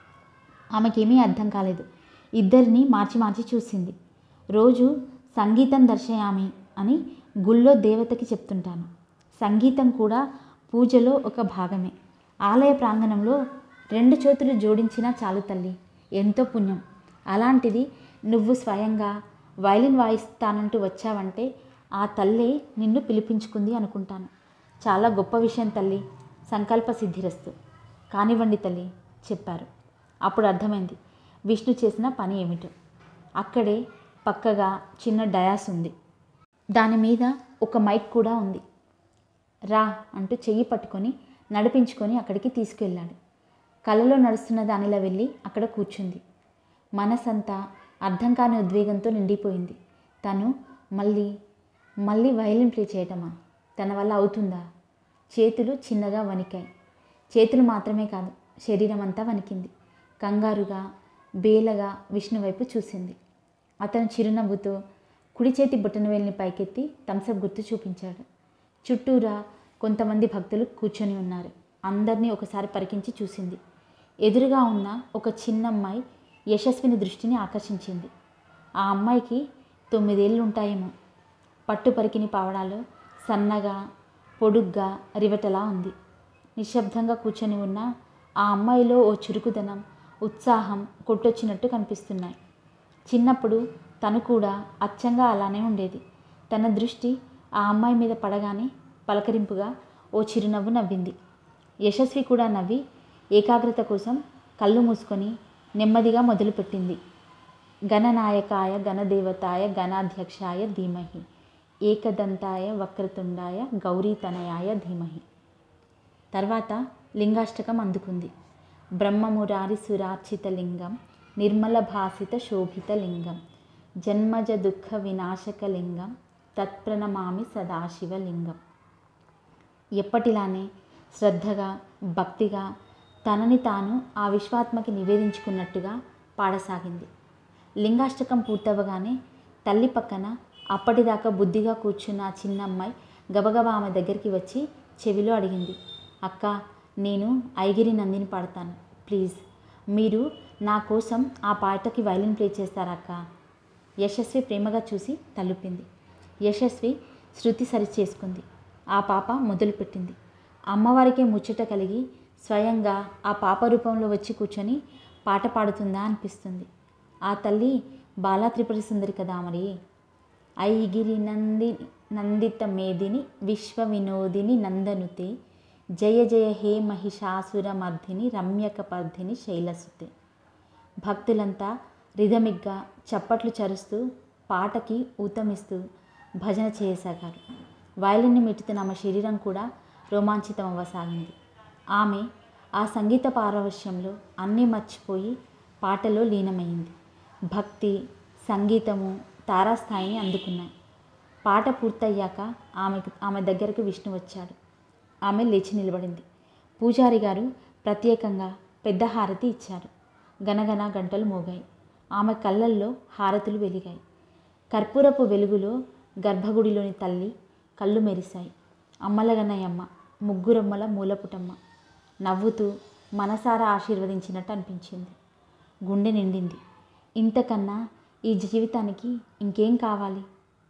ఆమెకేమీ అర్థం కాలేదు ఇద్దరిని మార్చి మార్చి చూసింది రోజు సంగీతం దర్శయామి అని గుళ్ళో దేవతకి చెప్తుంటాను సంగీతం కూడా పూజలో ఒక భాగమే ఆలయ ప్రాంగణంలో రెండు చేతులు జోడించినా చాలు తల్లి ఎంతో పుణ్యం అలాంటిది నువ్వు స్వయంగా వైలిన్ వాయిస్తానంటూ వచ్చావంటే ఆ తల్లే నిన్ను పిలిపించుకుంది అనుకుంటాను చాలా గొప్ప విషయం తల్లి సంకల్ప సిద్ధిరస్తు కానివ్వండి తల్లి చెప్పారు అప్పుడు అర్థమైంది విష్ణు చేసిన పని ఏమిటో అక్కడే పక్కగా చిన్న డయాస్ ఉంది దాని మీద ఒక మైక్ కూడా ఉంది రా అంటూ చెయ్యి పట్టుకొని నడిపించుకొని అక్కడికి తీసుకెళ్ళాడు కలలో నడుస్తున్న దానిలా వెళ్ళి అక్కడ కూర్చుంది మనసంతా అర్థం కాని ఉద్వేగంతో నిండిపోయింది తను మళ్ళీ మళ్ళీ వైలిన్ ప్లే చేయటమా తన వల్ల అవుతుందా చేతులు చిన్నగా వణికాయి చేతులు మాత్రమే కాదు శరీరం అంతా వణికింది కంగారుగా బేలగా విష్ణు వైపు చూసింది అతను చిరునవ్వుతో కుడి చేతి బొట్టనవేలిని పైకెత్తి థమ్సప్ గుర్తు చూపించాడు చుట్టూరా కొంతమంది భక్తులు కూర్చొని ఉన్నారు అందరినీ ఒకసారి పరికించి చూసింది ఎదురుగా ఉన్న ఒక చిన్నమ్మాయి యశస్విని దృష్టిని ఆకర్షించింది ఆ అమ్మాయికి తొమ్మిదేళ్ళు ఉంటాయేమో పట్టు పరికిని పావడాలో సన్నగా పొడుగ్గా రివటలా ఉంది నిశ్శబ్దంగా కూర్చొని ఉన్న ఆ అమ్మాయిలో ఓ చురుకుదనం ఉత్సాహం కొట్టొచ్చినట్టు కనిపిస్తున్నాయి చిన్నప్పుడు తను కూడా అచ్చంగా అలానే ఉండేది తన దృష్టి ఆ అమ్మాయి మీద పడగానే పలకరింపుగా ఓ చిరునవ్వు నవ్వింది యశస్వి కూడా నవ్వి ఏకాగ్రత కోసం కళ్ళు మూసుకొని నెమ్మదిగా మొదలుపెట్టింది గణనాయకాయ గణదేవతాయ గణాధ్యక్షాయ ధీమహి ఏకదంతాయ వక్రతుండాయ గౌరీతనయాయ ధీమహి తర్వాత లింగాష్టకం అందుకుంది బ్రహ్మమురారి సురార్చిత లింగం నిర్మల భాసిత శోభిత లింగం జన్మజ దుఃఖ వినాశక లింగం తత్ప్రణమామి సదాశివ లింగం ఎప్పటిలానే శ్రద్ధగా భక్తిగా తనని తాను ఆ విశ్వాత్మకి నివేదించుకున్నట్టుగా పాడసాగింది లింగాష్టకం పూర్తవగానే తల్లి పక్కన అప్పటిదాకా బుద్ధిగా కూర్చున్న ఆ చిన్న అమ్మాయి గబగబా ఆమె దగ్గరికి వచ్చి చెవిలో అడిగింది అక్క నేను ఐగిరి నందిని పాడతాను ప్లీజ్ మీరు నా కోసం ఆ పాటకి వైలిన్ ప్లే చేస్తారా అక్క యశస్వి ప్రేమగా చూసి తలుపింది యశస్వి శృతి సరి చేసుకుంది ఆ పాప మొదలుపెట్టింది అమ్మవారికే ముచ్చట కలిగి స్వయంగా ఆ పాప రూపంలో వచ్చి కూర్చొని పాట పాడుతుందా అనిపిస్తుంది ఆ తల్లి బాలా త్రిపుర సుందరి కదా మరి ఐగిరి నంది నందిత మేదిని విశ్వ వినోదిని నందనుతే జయ జయ హే మహిషాసుర మర్దిని రమ్యక పర్ధిని శైలసుతే భక్తులంతా రిధమిగ్గా చప్పట్లు చరుస్తూ పాటకి ఊతమిస్తూ భజన చేయసాగారు వయలిన్ని మెట్టుతున్న ఆమె శరీరం కూడా రోమాంచితం అవ్వసాగింది ఆమె ఆ సంగీత పారవశ్యంలో అన్నీ మర్చిపోయి పాటలో లీనమైంది భక్తి సంగీతము తారాస్థాయిని అందుకున్నాయి పాట పూర్తయ్యాక ఆమెకు ఆమె దగ్గరకు విష్ణు వచ్చాడు ఆమె లేచి నిలబడింది పూజారి గారు ప్రత్యేకంగా పెద్ద హారతి ఇచ్చారు గనగన గంటలు మోగాయి ఆమె కళ్ళల్లో హారతులు వెలిగాయి కర్పూరపు వెలుగులో గర్భగుడిలోని తల్లి కళ్ళు మెరిశాయి అమ్మలగన్నయ్యమ్మ ముగ్గురమ్మల మూలపుటమ్మ నవ్వుతూ మనసారా ఆశీర్వదించినట్టు అనిపించింది గుండె నిండింది ఇంతకన్నా ఈ జీవితానికి ఇంకేం కావాలి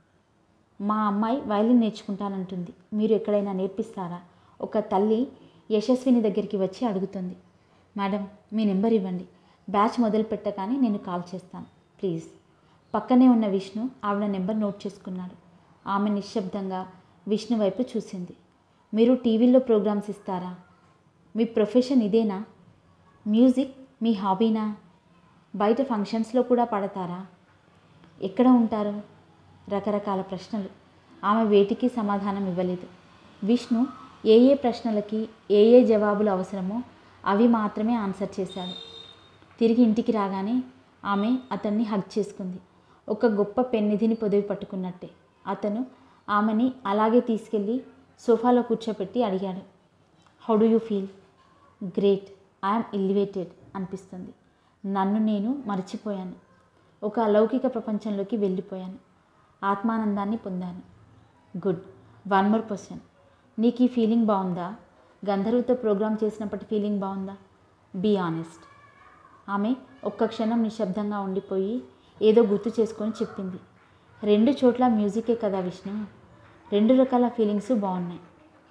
మా అమ్మాయి వైలిన్ నేర్చుకుంటానంటుంది మీరు ఎక్కడైనా నేర్పిస్తారా ఒక తల్లి యశస్విని దగ్గరికి వచ్చి అడుగుతుంది మేడం మీ నెంబర్ ఇవ్వండి బ్యాచ్ మొదలు పెట్టగానే నేను కాల్ చేస్తాను ప్లీజ్ పక్కనే ఉన్న విష్ణు ఆవిడ నెంబర్ నోట్ చేసుకున్నాడు ఆమె నిశ్శబ్దంగా విష్ణు వైపు చూసింది మీరు టీవీలో ప్రోగ్రామ్స్ ఇస్తారా మీ ప్రొఫెషన్ ఇదేనా మ్యూజిక్ మీ హాబీనా బయట ఫంక్షన్స్లో కూడా పడతారా ఎక్కడ ఉంటారు రకరకాల ప్రశ్నలు ఆమె వేటికి సమాధానం ఇవ్వలేదు విష్ణు ఏ ఏ ప్రశ్నలకి ఏ ఏ జవాబులు అవసరమో అవి మాత్రమే ఆన్సర్ చేశాడు తిరిగి ఇంటికి రాగానే ఆమె అతన్ని హగ్ చేసుకుంది ఒక గొప్ప పెన్నిధిని పొదివి పట్టుకున్నట్టే అతను ఆమెని అలాగే తీసుకెళ్ళి సోఫాలో కూర్చోపెట్టి అడిగాడు how do you feel great I'm elevated అనిపిస్తుంది నన్ను నేను మర్చిపోయాను ఒక అలౌకిక ప్రపంచంలోకి వెళ్ళిపోయాను ఆత్మానందాన్ని పొందాను గుడ్ వన్ మోర్ క్వశ్చన్ నీకు ఈ ఫీలింగ్ బాగుందా గంధర్వతో ప్రోగ్రామ్ చేసినప్పటి ఫీలింగ్ బాగుందా బీ ఆనెస్ట్ ఆమె ఒక్క క్షణం నిశ్శబ్దంగా ఉండిపోయి ఏదో గుర్తు చేసుకొని చెప్పింది రెండు చోట్ల మ్యూజికే కదా విష్ణు రెండు రకాల ఫీలింగ్స్ బాగున్నాయి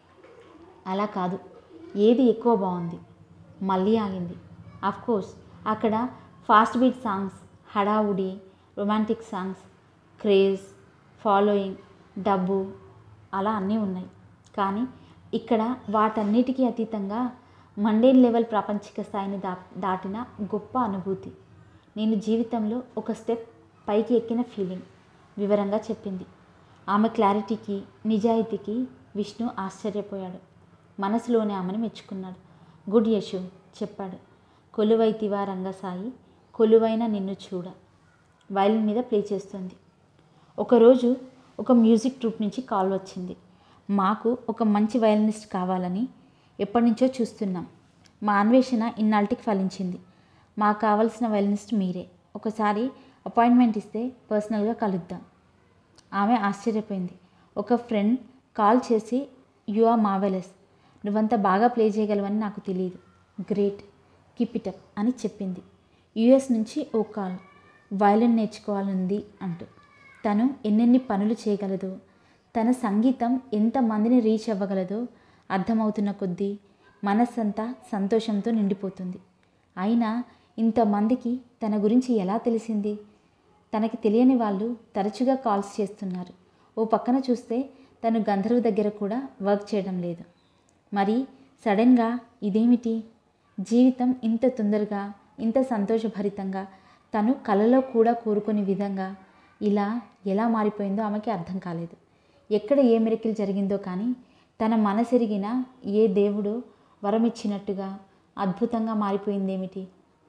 అలా కాదు ఏది ఎక్కువ బాగుంది మళ్ళీ ఆగింది కోర్స్ అక్కడ ఫాస్ట్ బీట్ సాంగ్స్ హడావుడి రొమాంటిక్ సాంగ్స్ క్రేజ్ ఫాలోయింగ్ డబ్బు అలా అన్నీ ఉన్నాయి కానీ ఇక్కడ వాటన్నిటికీ అతీతంగా మండేన్ లెవెల్ ప్రాపంచిక స్థాయిని దా దాటిన గొప్ప అనుభూతి నేను జీవితంలో ఒక స్టెప్ పైకి ఎక్కిన ఫీలింగ్ వివరంగా చెప్పింది ఆమె క్లారిటీకి నిజాయితీకి విష్ణు ఆశ్చర్యపోయాడు మనసులోనే ఆమెను మెచ్చుకున్నాడు గుడ్ యశు చెప్పాడు కొలువైతివా రంగసాయి కొలువైన నిన్ను చూడ వైలిన్ మీద ప్లే చేస్తుంది ఒకరోజు ఒక మ్యూజిక్ ట్రూప్ నుంచి కాల్ వచ్చింది మాకు ఒక మంచి వయలినిస్ట్ కావాలని ఎప్పటి నుంచో చూస్తున్నాం మా అన్వేషణ ఇన్నాళ్ళకి ఫలించింది మాకు కావలసిన వయలినిస్ట్ మీరే ఒకసారి అపాయింట్మెంట్ ఇస్తే పర్సనల్గా కలుద్దాం ఆమె ఆశ్చర్యపోయింది ఒక ఫ్రెండ్ కాల్ చేసి యు ఆర్ మావెలస్ నువ్వంత బాగా ప్లే చేయగలవని నాకు తెలియదు గ్రేట్ కీప్ ఇట్ అప్ అని చెప్పింది యుఎస్ నుంచి ఓ కాల్ వయలిన్ నేర్చుకోవాలనుంది అంటూ తను ఎన్నెన్ని పనులు చేయగలదో తన సంగీతం ఎంతమందిని రీచ్ అవ్వగలదో అర్థమవుతున్న కొద్దీ మనస్సంతా సంతోషంతో నిండిపోతుంది అయినా ఇంతమందికి తన గురించి ఎలా తెలిసింది తనకి తెలియని వాళ్ళు తరచుగా కాల్స్ చేస్తున్నారు ఓ పక్కన చూస్తే తను గంధర్వ దగ్గర కూడా వర్క్ చేయడం లేదు మరి సడన్గా ఇదేమిటి జీవితం ఇంత తొందరగా ఇంత సంతోషభరితంగా తను కలలో కూడా కోరుకునే విధంగా ఇలా ఎలా మారిపోయిందో ఆమెకి అర్థం కాలేదు ఎక్కడ ఏ మెరికలు జరిగిందో కానీ తన మనసెరిగిన ఏ దేవుడు వరమిచ్చినట్టుగా అద్భుతంగా మారిపోయిందేమిటి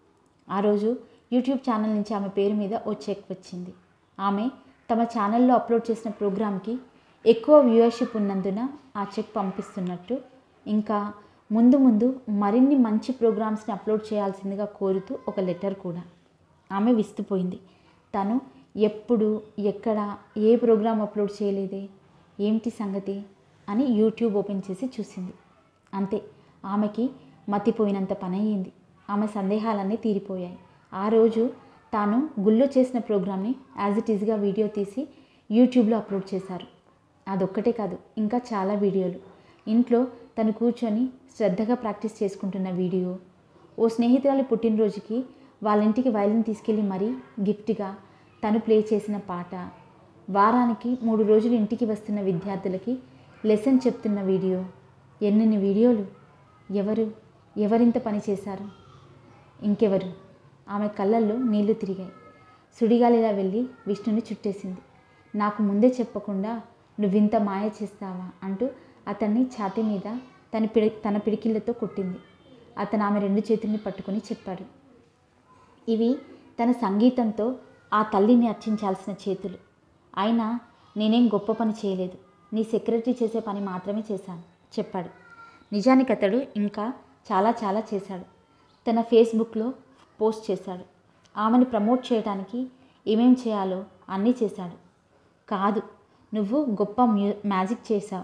ఆ రోజు యూట్యూబ్ ఛానల్ నుంచి ఆమె పేరు మీద ఓ చెక్ వచ్చింది ఆమె తమ ఛానల్లో అప్లోడ్ చేసిన ప్రోగ్రామ్కి ఎక్కువ వ్యూవర్షిప్ ఉన్నందున ఆ చెక్ పంపిస్తున్నట్టు ఇంకా ముందు ముందు మరిన్ని మంచి ప్రోగ్రామ్స్ని అప్లోడ్ చేయాల్సిందిగా కోరుతూ ఒక లెటర్ కూడా ఆమె విస్తుపోయింది తను ఎప్పుడు ఎక్కడ ఏ ప్రోగ్రామ్ అప్లోడ్ చేయలేదే ఏమిటి సంగతి అని యూట్యూబ్ ఓపెన్ చేసి చూసింది అంతే ఆమెకి మతిపోయినంత పని అయ్యింది ఆమె సందేహాలన్నీ తీరిపోయాయి ఆ రోజు తాను గుళ్ళో చేసిన ప్రోగ్రామ్ని యాజ్ ఇట్ ఈజ్గా వీడియో తీసి యూట్యూబ్లో అప్లోడ్ చేశారు అదొక్కటే కాదు ఇంకా చాలా వీడియోలు ఇంట్లో తను కూర్చొని శ్రద్ధగా ప్రాక్టీస్ చేసుకుంటున్న వీడియో ఓ స్నేహితురాలి పుట్టినరోజుకి వాళ్ళ ఇంటికి వైలిన్ తీసుకెళ్ళి మరీ గిఫ్ట్గా తను ప్లే చేసిన పాట వారానికి మూడు రోజులు ఇంటికి వస్తున్న విద్యార్థులకి లెసన్ చెప్తున్న వీడియో ఎన్నెన్ని వీడియోలు ఎవరు ఎవరింత పని చేశారు ఇంకెవరు ఆమె కళ్ళల్లో నీళ్లు తిరిగాయి సుడిగాలిలా వెళ్ళి విష్ణుని చుట్టేసింది నాకు ముందే చెప్పకుండా నువ్వింత మాయ చేస్తావా అంటూ అతన్ని ఛాతీ మీద తన పిడి తన పిడికిళ్ళతో కొట్టింది అతను ఆమె రెండు చేతుల్ని పట్టుకొని చెప్పాడు ఇవి తన సంగీతంతో ఆ తల్లిని అర్చించాల్సిన చేతులు అయినా నేనేం గొప్ప పని చేయలేదు నీ సెక్రటరీ చేసే పని మాత్రమే చేశాను చెప్పాడు నిజానికి అతడు ఇంకా చాలా చాలా చేశాడు తన ఫేస్బుక్లో పోస్ట్ చేశాడు ఆమెను ప్రమోట్ చేయడానికి ఏమేం చేయాలో అన్నీ చేశాడు కాదు నువ్వు గొప్ప మ్యూ మ్యాజిక్ చేశావు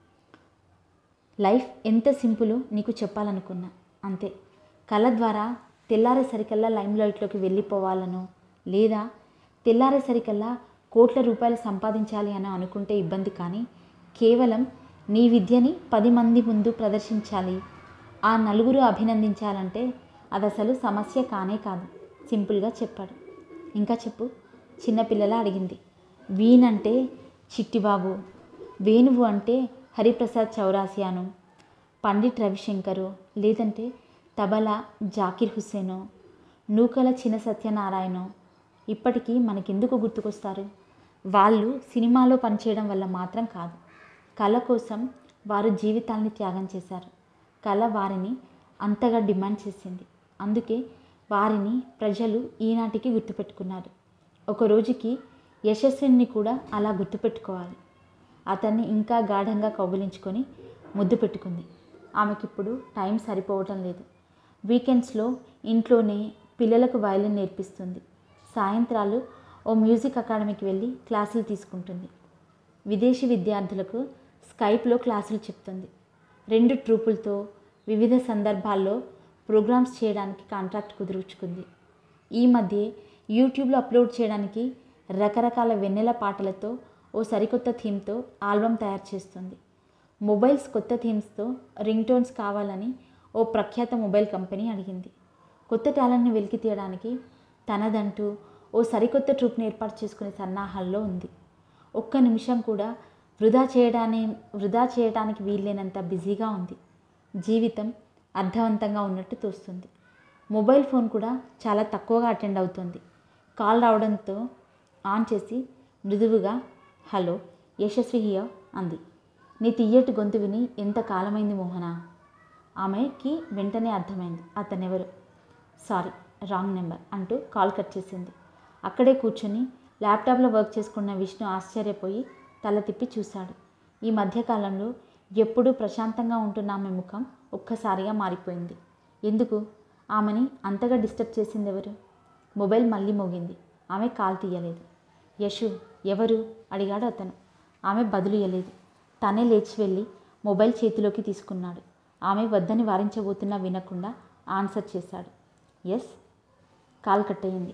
లైఫ్ ఎంత సింపులో నీకు చెప్పాలనుకున్నా అంతే కళ ద్వారా తెల్లారేసరికల్లా లైమ్ లైట్లోకి వెళ్ళిపోవాలనో లేదా తెల్లారేసరికల్లా కోట్ల రూపాయలు సంపాదించాలి అని అనుకుంటే ఇబ్బంది కానీ కేవలం నీ విద్యని పది మంది ముందు ప్రదర్శించాలి ఆ నలుగురు అభినందించాలంటే అది అసలు సమస్య కానే కాదు సింపుల్గా చెప్పాడు ఇంకా చెప్పు చిన్నపిల్లల అడిగింది వీనంటే చిట్టిబాబు వేణువు అంటే హరిప్రసాద్ చౌరాసియాను పండిట్ రవిశంకరు లేదంటే తబలా జాకిర్ హుస్సేనో నూకల చిన్న సత్యనారాయణో ఇప్పటికీ మనకెందుకు గుర్తుకొస్తారు వాళ్ళు సినిమాలో పనిచేయడం వల్ల మాత్రం కాదు కళ కోసం వారు జీవితాల్ని త్యాగం చేశారు కళ వారిని అంతగా డిమాండ్ చేసింది అందుకే వారిని ప్రజలు ఈనాటికి గుర్తుపెట్టుకున్నారు ఒక రోజుకి యశస్విని కూడా అలా గుర్తుపెట్టుకోవాలి అతన్ని ఇంకా గాఢంగా కౌగిలించుకొని ముద్దు పెట్టుకుంది ఆమెకిప్పుడు టైం సరిపోవటం లేదు వీకెండ్స్లో ఇంట్లోనే పిల్లలకు వయలిన్ నేర్పిస్తుంది సాయంత్రాలు ఓ మ్యూజిక్ అకాడమీకి వెళ్ళి క్లాసులు తీసుకుంటుంది విదేశీ విద్యార్థులకు స్కైప్లో క్లాసులు చెప్తుంది రెండు ట్రూపులతో వివిధ సందర్భాల్లో ప్రోగ్రామ్స్ చేయడానికి కాంట్రాక్ట్ కుదుర్చుకుంది ఈ మధ్య యూట్యూబ్లో అప్లోడ్ చేయడానికి రకరకాల వెన్నెల పాటలతో ఓ సరికొత్త థీమ్తో ఆల్బమ్ తయారు చేస్తుంది మొబైల్స్ కొత్త థీమ్స్తో రింగ్ టోన్స్ కావాలని ఓ ప్రఖ్యాత మొబైల్ కంపెనీ అడిగింది కొత్త టాలెంట్ని వెలికి తీయడానికి తనదంటూ ఓ సరికొత్త ట్రూప్ని ఏర్పాటు చేసుకునే సన్నాహాల్లో ఉంది ఒక్క నిమిషం కూడా వృధా చేయడాన్ని వృధా చేయడానికి వీల్లేనంత బిజీగా ఉంది జీవితం అర్థవంతంగా ఉన్నట్టు తోస్తుంది మొబైల్ ఫోన్ కూడా చాలా తక్కువగా అటెండ్ అవుతుంది కాల్ రావడంతో ఆన్ చేసి మృదువుగా హలో యశస్వి హియర్ అంది నీ తీయటి గొంతు విని ఎంత కాలమైంది మోహన ఆమెకి వెంటనే అర్థమైంది అతనెవరు సారీ రాంగ్ నెంబర్ అంటూ కాల్ కట్ చేసింది అక్కడే కూర్చొని ల్యాప్టాప్లో వర్క్ చేసుకున్న విష్ణు ఆశ్చర్యపోయి తల తిప్పి చూశాడు ఈ మధ్యకాలంలో ఎప్పుడూ ప్రశాంతంగా ఉంటున్న ఆమె ముఖం ఒక్కసారిగా మారిపోయింది ఎందుకు ఆమెని అంతగా డిస్టర్బ్ చేసింది ఎవరు మొబైల్ మళ్ళీ మోగింది ఆమె కాల్ తీయలేదు యశు ఎవరు అడిగాడు అతను ఆమె బదులియలేదు తనే లేచి వెళ్ళి మొబైల్ చేతిలోకి తీసుకున్నాడు ఆమె వద్దని వారించబోతున్నా వినకుండా ఆన్సర్ చేశాడు ఎస్ కాల్ కట్ అయ్యింది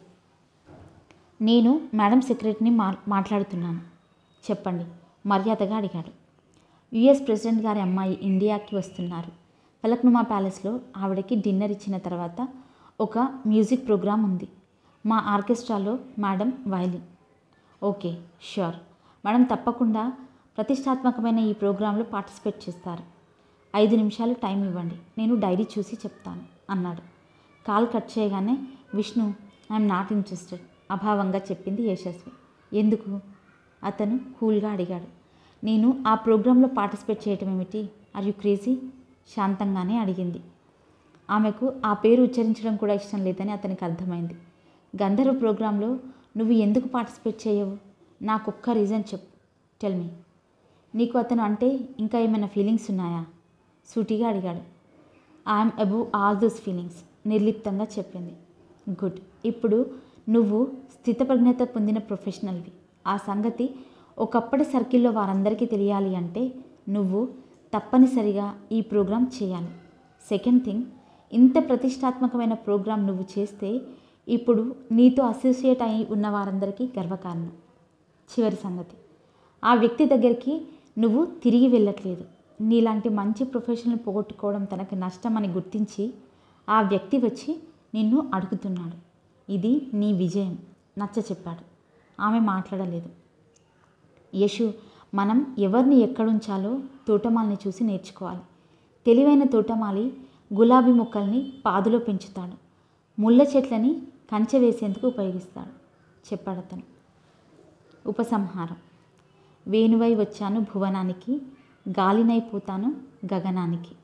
నేను మేడం సెక్రటరీని మా మాట్లాడుతున్నాను చెప్పండి మర్యాదగా అడిగాడు యుఎస్ ప్రెసిడెంట్ గారి అమ్మాయి ఇండియాకి వస్తున్నారు ఫలక్నుమా ప్యాలెస్లో ఆవిడకి డిన్నర్ ఇచ్చిన తర్వాత ఒక మ్యూజిక్ ప్రోగ్రాం ఉంది మా ఆర్కెస్ట్రాలో madam violin okay sure madam తప్పకుండా ప్రతిష్టాత్మకమైన ఈ ప్రోగ్రాంలో పార్టిసిపేట్ చేస్తారు ఐదు నిమిషాలు టైం ఇవ్వండి నేను డైరీ చూసి చెప్తాను అన్నాడు కాల్ కట్ చేయగానే విష్ణు ఐఎమ్ నాట్ ఇంట్రెస్టెడ్ అభావంగా చెప్పింది యశస్వి ఎందుకు అతను కూల్గా అడిగాడు నేను ఆ ప్రోగ్రాంలో పార్టిసిపేట్ చేయటం ఏమిటి ఆర్ యు క్రేజీ శాంతంగానే అడిగింది ఆమెకు ఆ పేరు ఉచ్చరించడం కూడా ఇష్టం లేదని అతనికి అర్థమైంది గంధర్వ ప్రోగ్రాంలో నువ్వు ఎందుకు పార్టిసిపేట్ చేయవు నాకు ఒక్క రీజన్ చెప్పు టెల్ మీ నీకు అతను అంటే ఇంకా ఏమైనా ఫీలింగ్స్ ఉన్నాయా సూటిగా అడిగాడు I'm above all those feelings నిర్లిప్తంగా చెప్పింది గుడ్ ఇప్పుడు నువ్వు స్థితప్రజ్ఞత పొందిన ప్రొఫెషనల్వి ఆ సంగతి ఒకప్పటి సర్కిల్లో వారందరికీ తెలియాలి అంటే నువ్వు తప్పనిసరిగా ఈ ప్రోగ్రాం చేయాలి సెకండ్ థింగ్ ఇంత ప్రతిష్టాత్మకమైన ప్రోగ్రాం నువ్వు చేస్తే ఇప్పుడు నీతో అసోసియేట్ అయి ఉన్న వారందరికీ గర్వకారణం చివరి సంగతి ఆ వ్యక్తి దగ్గరికి నువ్వు తిరిగి వెళ్ళట్లేదు నీలాంటి మంచి ప్రొఫెషనల్ పోగొట్టుకోవడం తనకు నష్టమని గుర్తించి ఆ వ్యక్తి వచ్చి నిన్ను అడుగుతున్నాడు ఇది నీ విజయం నచ్చ చెప్పాడు ఆమె మాట్లాడలేదు యశు మనం ఎవరిని ఎక్కడుంచాలో తోటమాలిని చూసి నేర్చుకోవాలి తెలివైన తోటమాలి గులాబీ మొక్కల్ని పాదులో పెంచుతాడు ముళ్ళ చెట్లని కంచె వేసేందుకు ఉపయోగిస్తాడు చెప్పాడు అతను ఉపసంహారం వేణువై వచ్చాను భువనానికి గాలినైపోతాను గగనానికి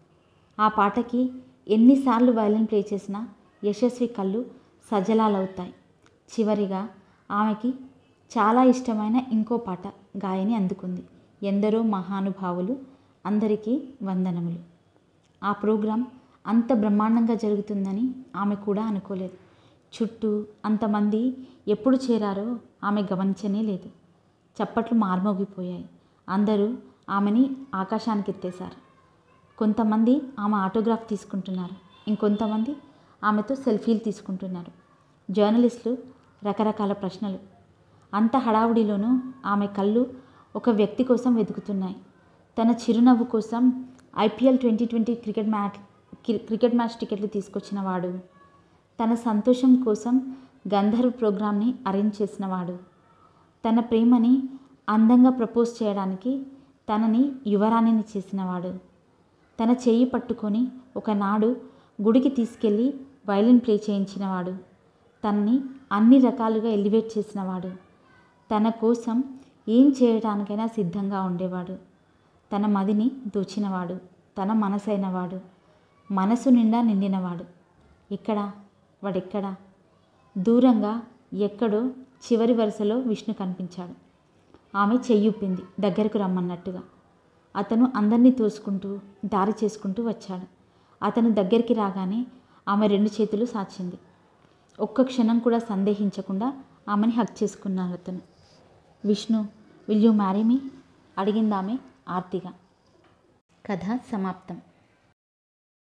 ఆ పాటకి ఎన్నిసార్లు వయలిన్ ప్లే చేసినా యశస్వి కళ్ళు సజలాలవుతాయి చివరిగా ఆమెకి చాలా ఇష్టమైన ఇంకో పాట గాయని అందుకుంది ఎందరో మహానుభావులు అందరికీ వందనములు ఆ ప్రోగ్రాం అంత బ్రహ్మాండంగా జరుగుతుందని ఆమె కూడా అనుకోలేదు చుట్టూ అంతమంది ఎప్పుడు చేరారో ఆమె గమనించనే లేదు చప్పట్లు మార్మోగిపోయాయి అందరూ ఆమెని ఆకాశానికి ఎత్తేశారు కొంతమంది ఆమె ఆటోగ్రాఫ్ తీసుకుంటున్నారు ఇంకొంతమంది ఆమెతో సెల్ఫీలు తీసుకుంటున్నారు జర్నలిస్టులు రకరకాల ప్రశ్నలు అంత హడావుడిలోనూ ఆమె కళ్ళు ఒక వ్యక్తి కోసం వెతుకుతున్నాయి తన చిరునవ్వు కోసం IPL twenty twenty cricket match cricket match టికెట్లు తీసుకొచ్చిన వాడు తన సంతోషం కోసం గంధర్వ్ ప్రోగ్రామ్ని అరేంజ్ చేసినవాడు తన ప్రేమని అందంగా ప్రపోజ్ చేయడానికి తనని యువరాణిని చేసినవాడు తన చెయ్యి పట్టుకొని ఒకనాడు గుడికి తీసుకెళ్ళి వైలిన్ ప్లే చేయించినవాడు తనని అన్ని రకాలుగా ఎలివేట్ చేసినవాడు తన కోసం ఏం చేయడానికైనా సిద్ధంగా ఉండేవాడు తన మదిని దోచినవాడు తన మనసైనవాడు మనసు నిండా నిండినవాడు ఇక్కడ వాడెక్కడ దూరంగా ఎక్కడో చివరి వరుసలో విష్ణు కనిపించాడు ఆమె చెయ్యుప్పింది దగ్గరకు రమ్మన్నట్టుగా అతను అందరినీ తోసుకుంటూ దారి చేసుకుంటూ వచ్చాడు అతను దగ్గరికి రాగానే ఆమె రెండు చేతులు సాచింది ఒక్క క్షణం కూడా సందేహించకుండా ఆమెని హక్ చేసుకున్నాడు అతను Vishnu will you marry me అడిగిందామె ఆర్తిగా కథ సమాప్తం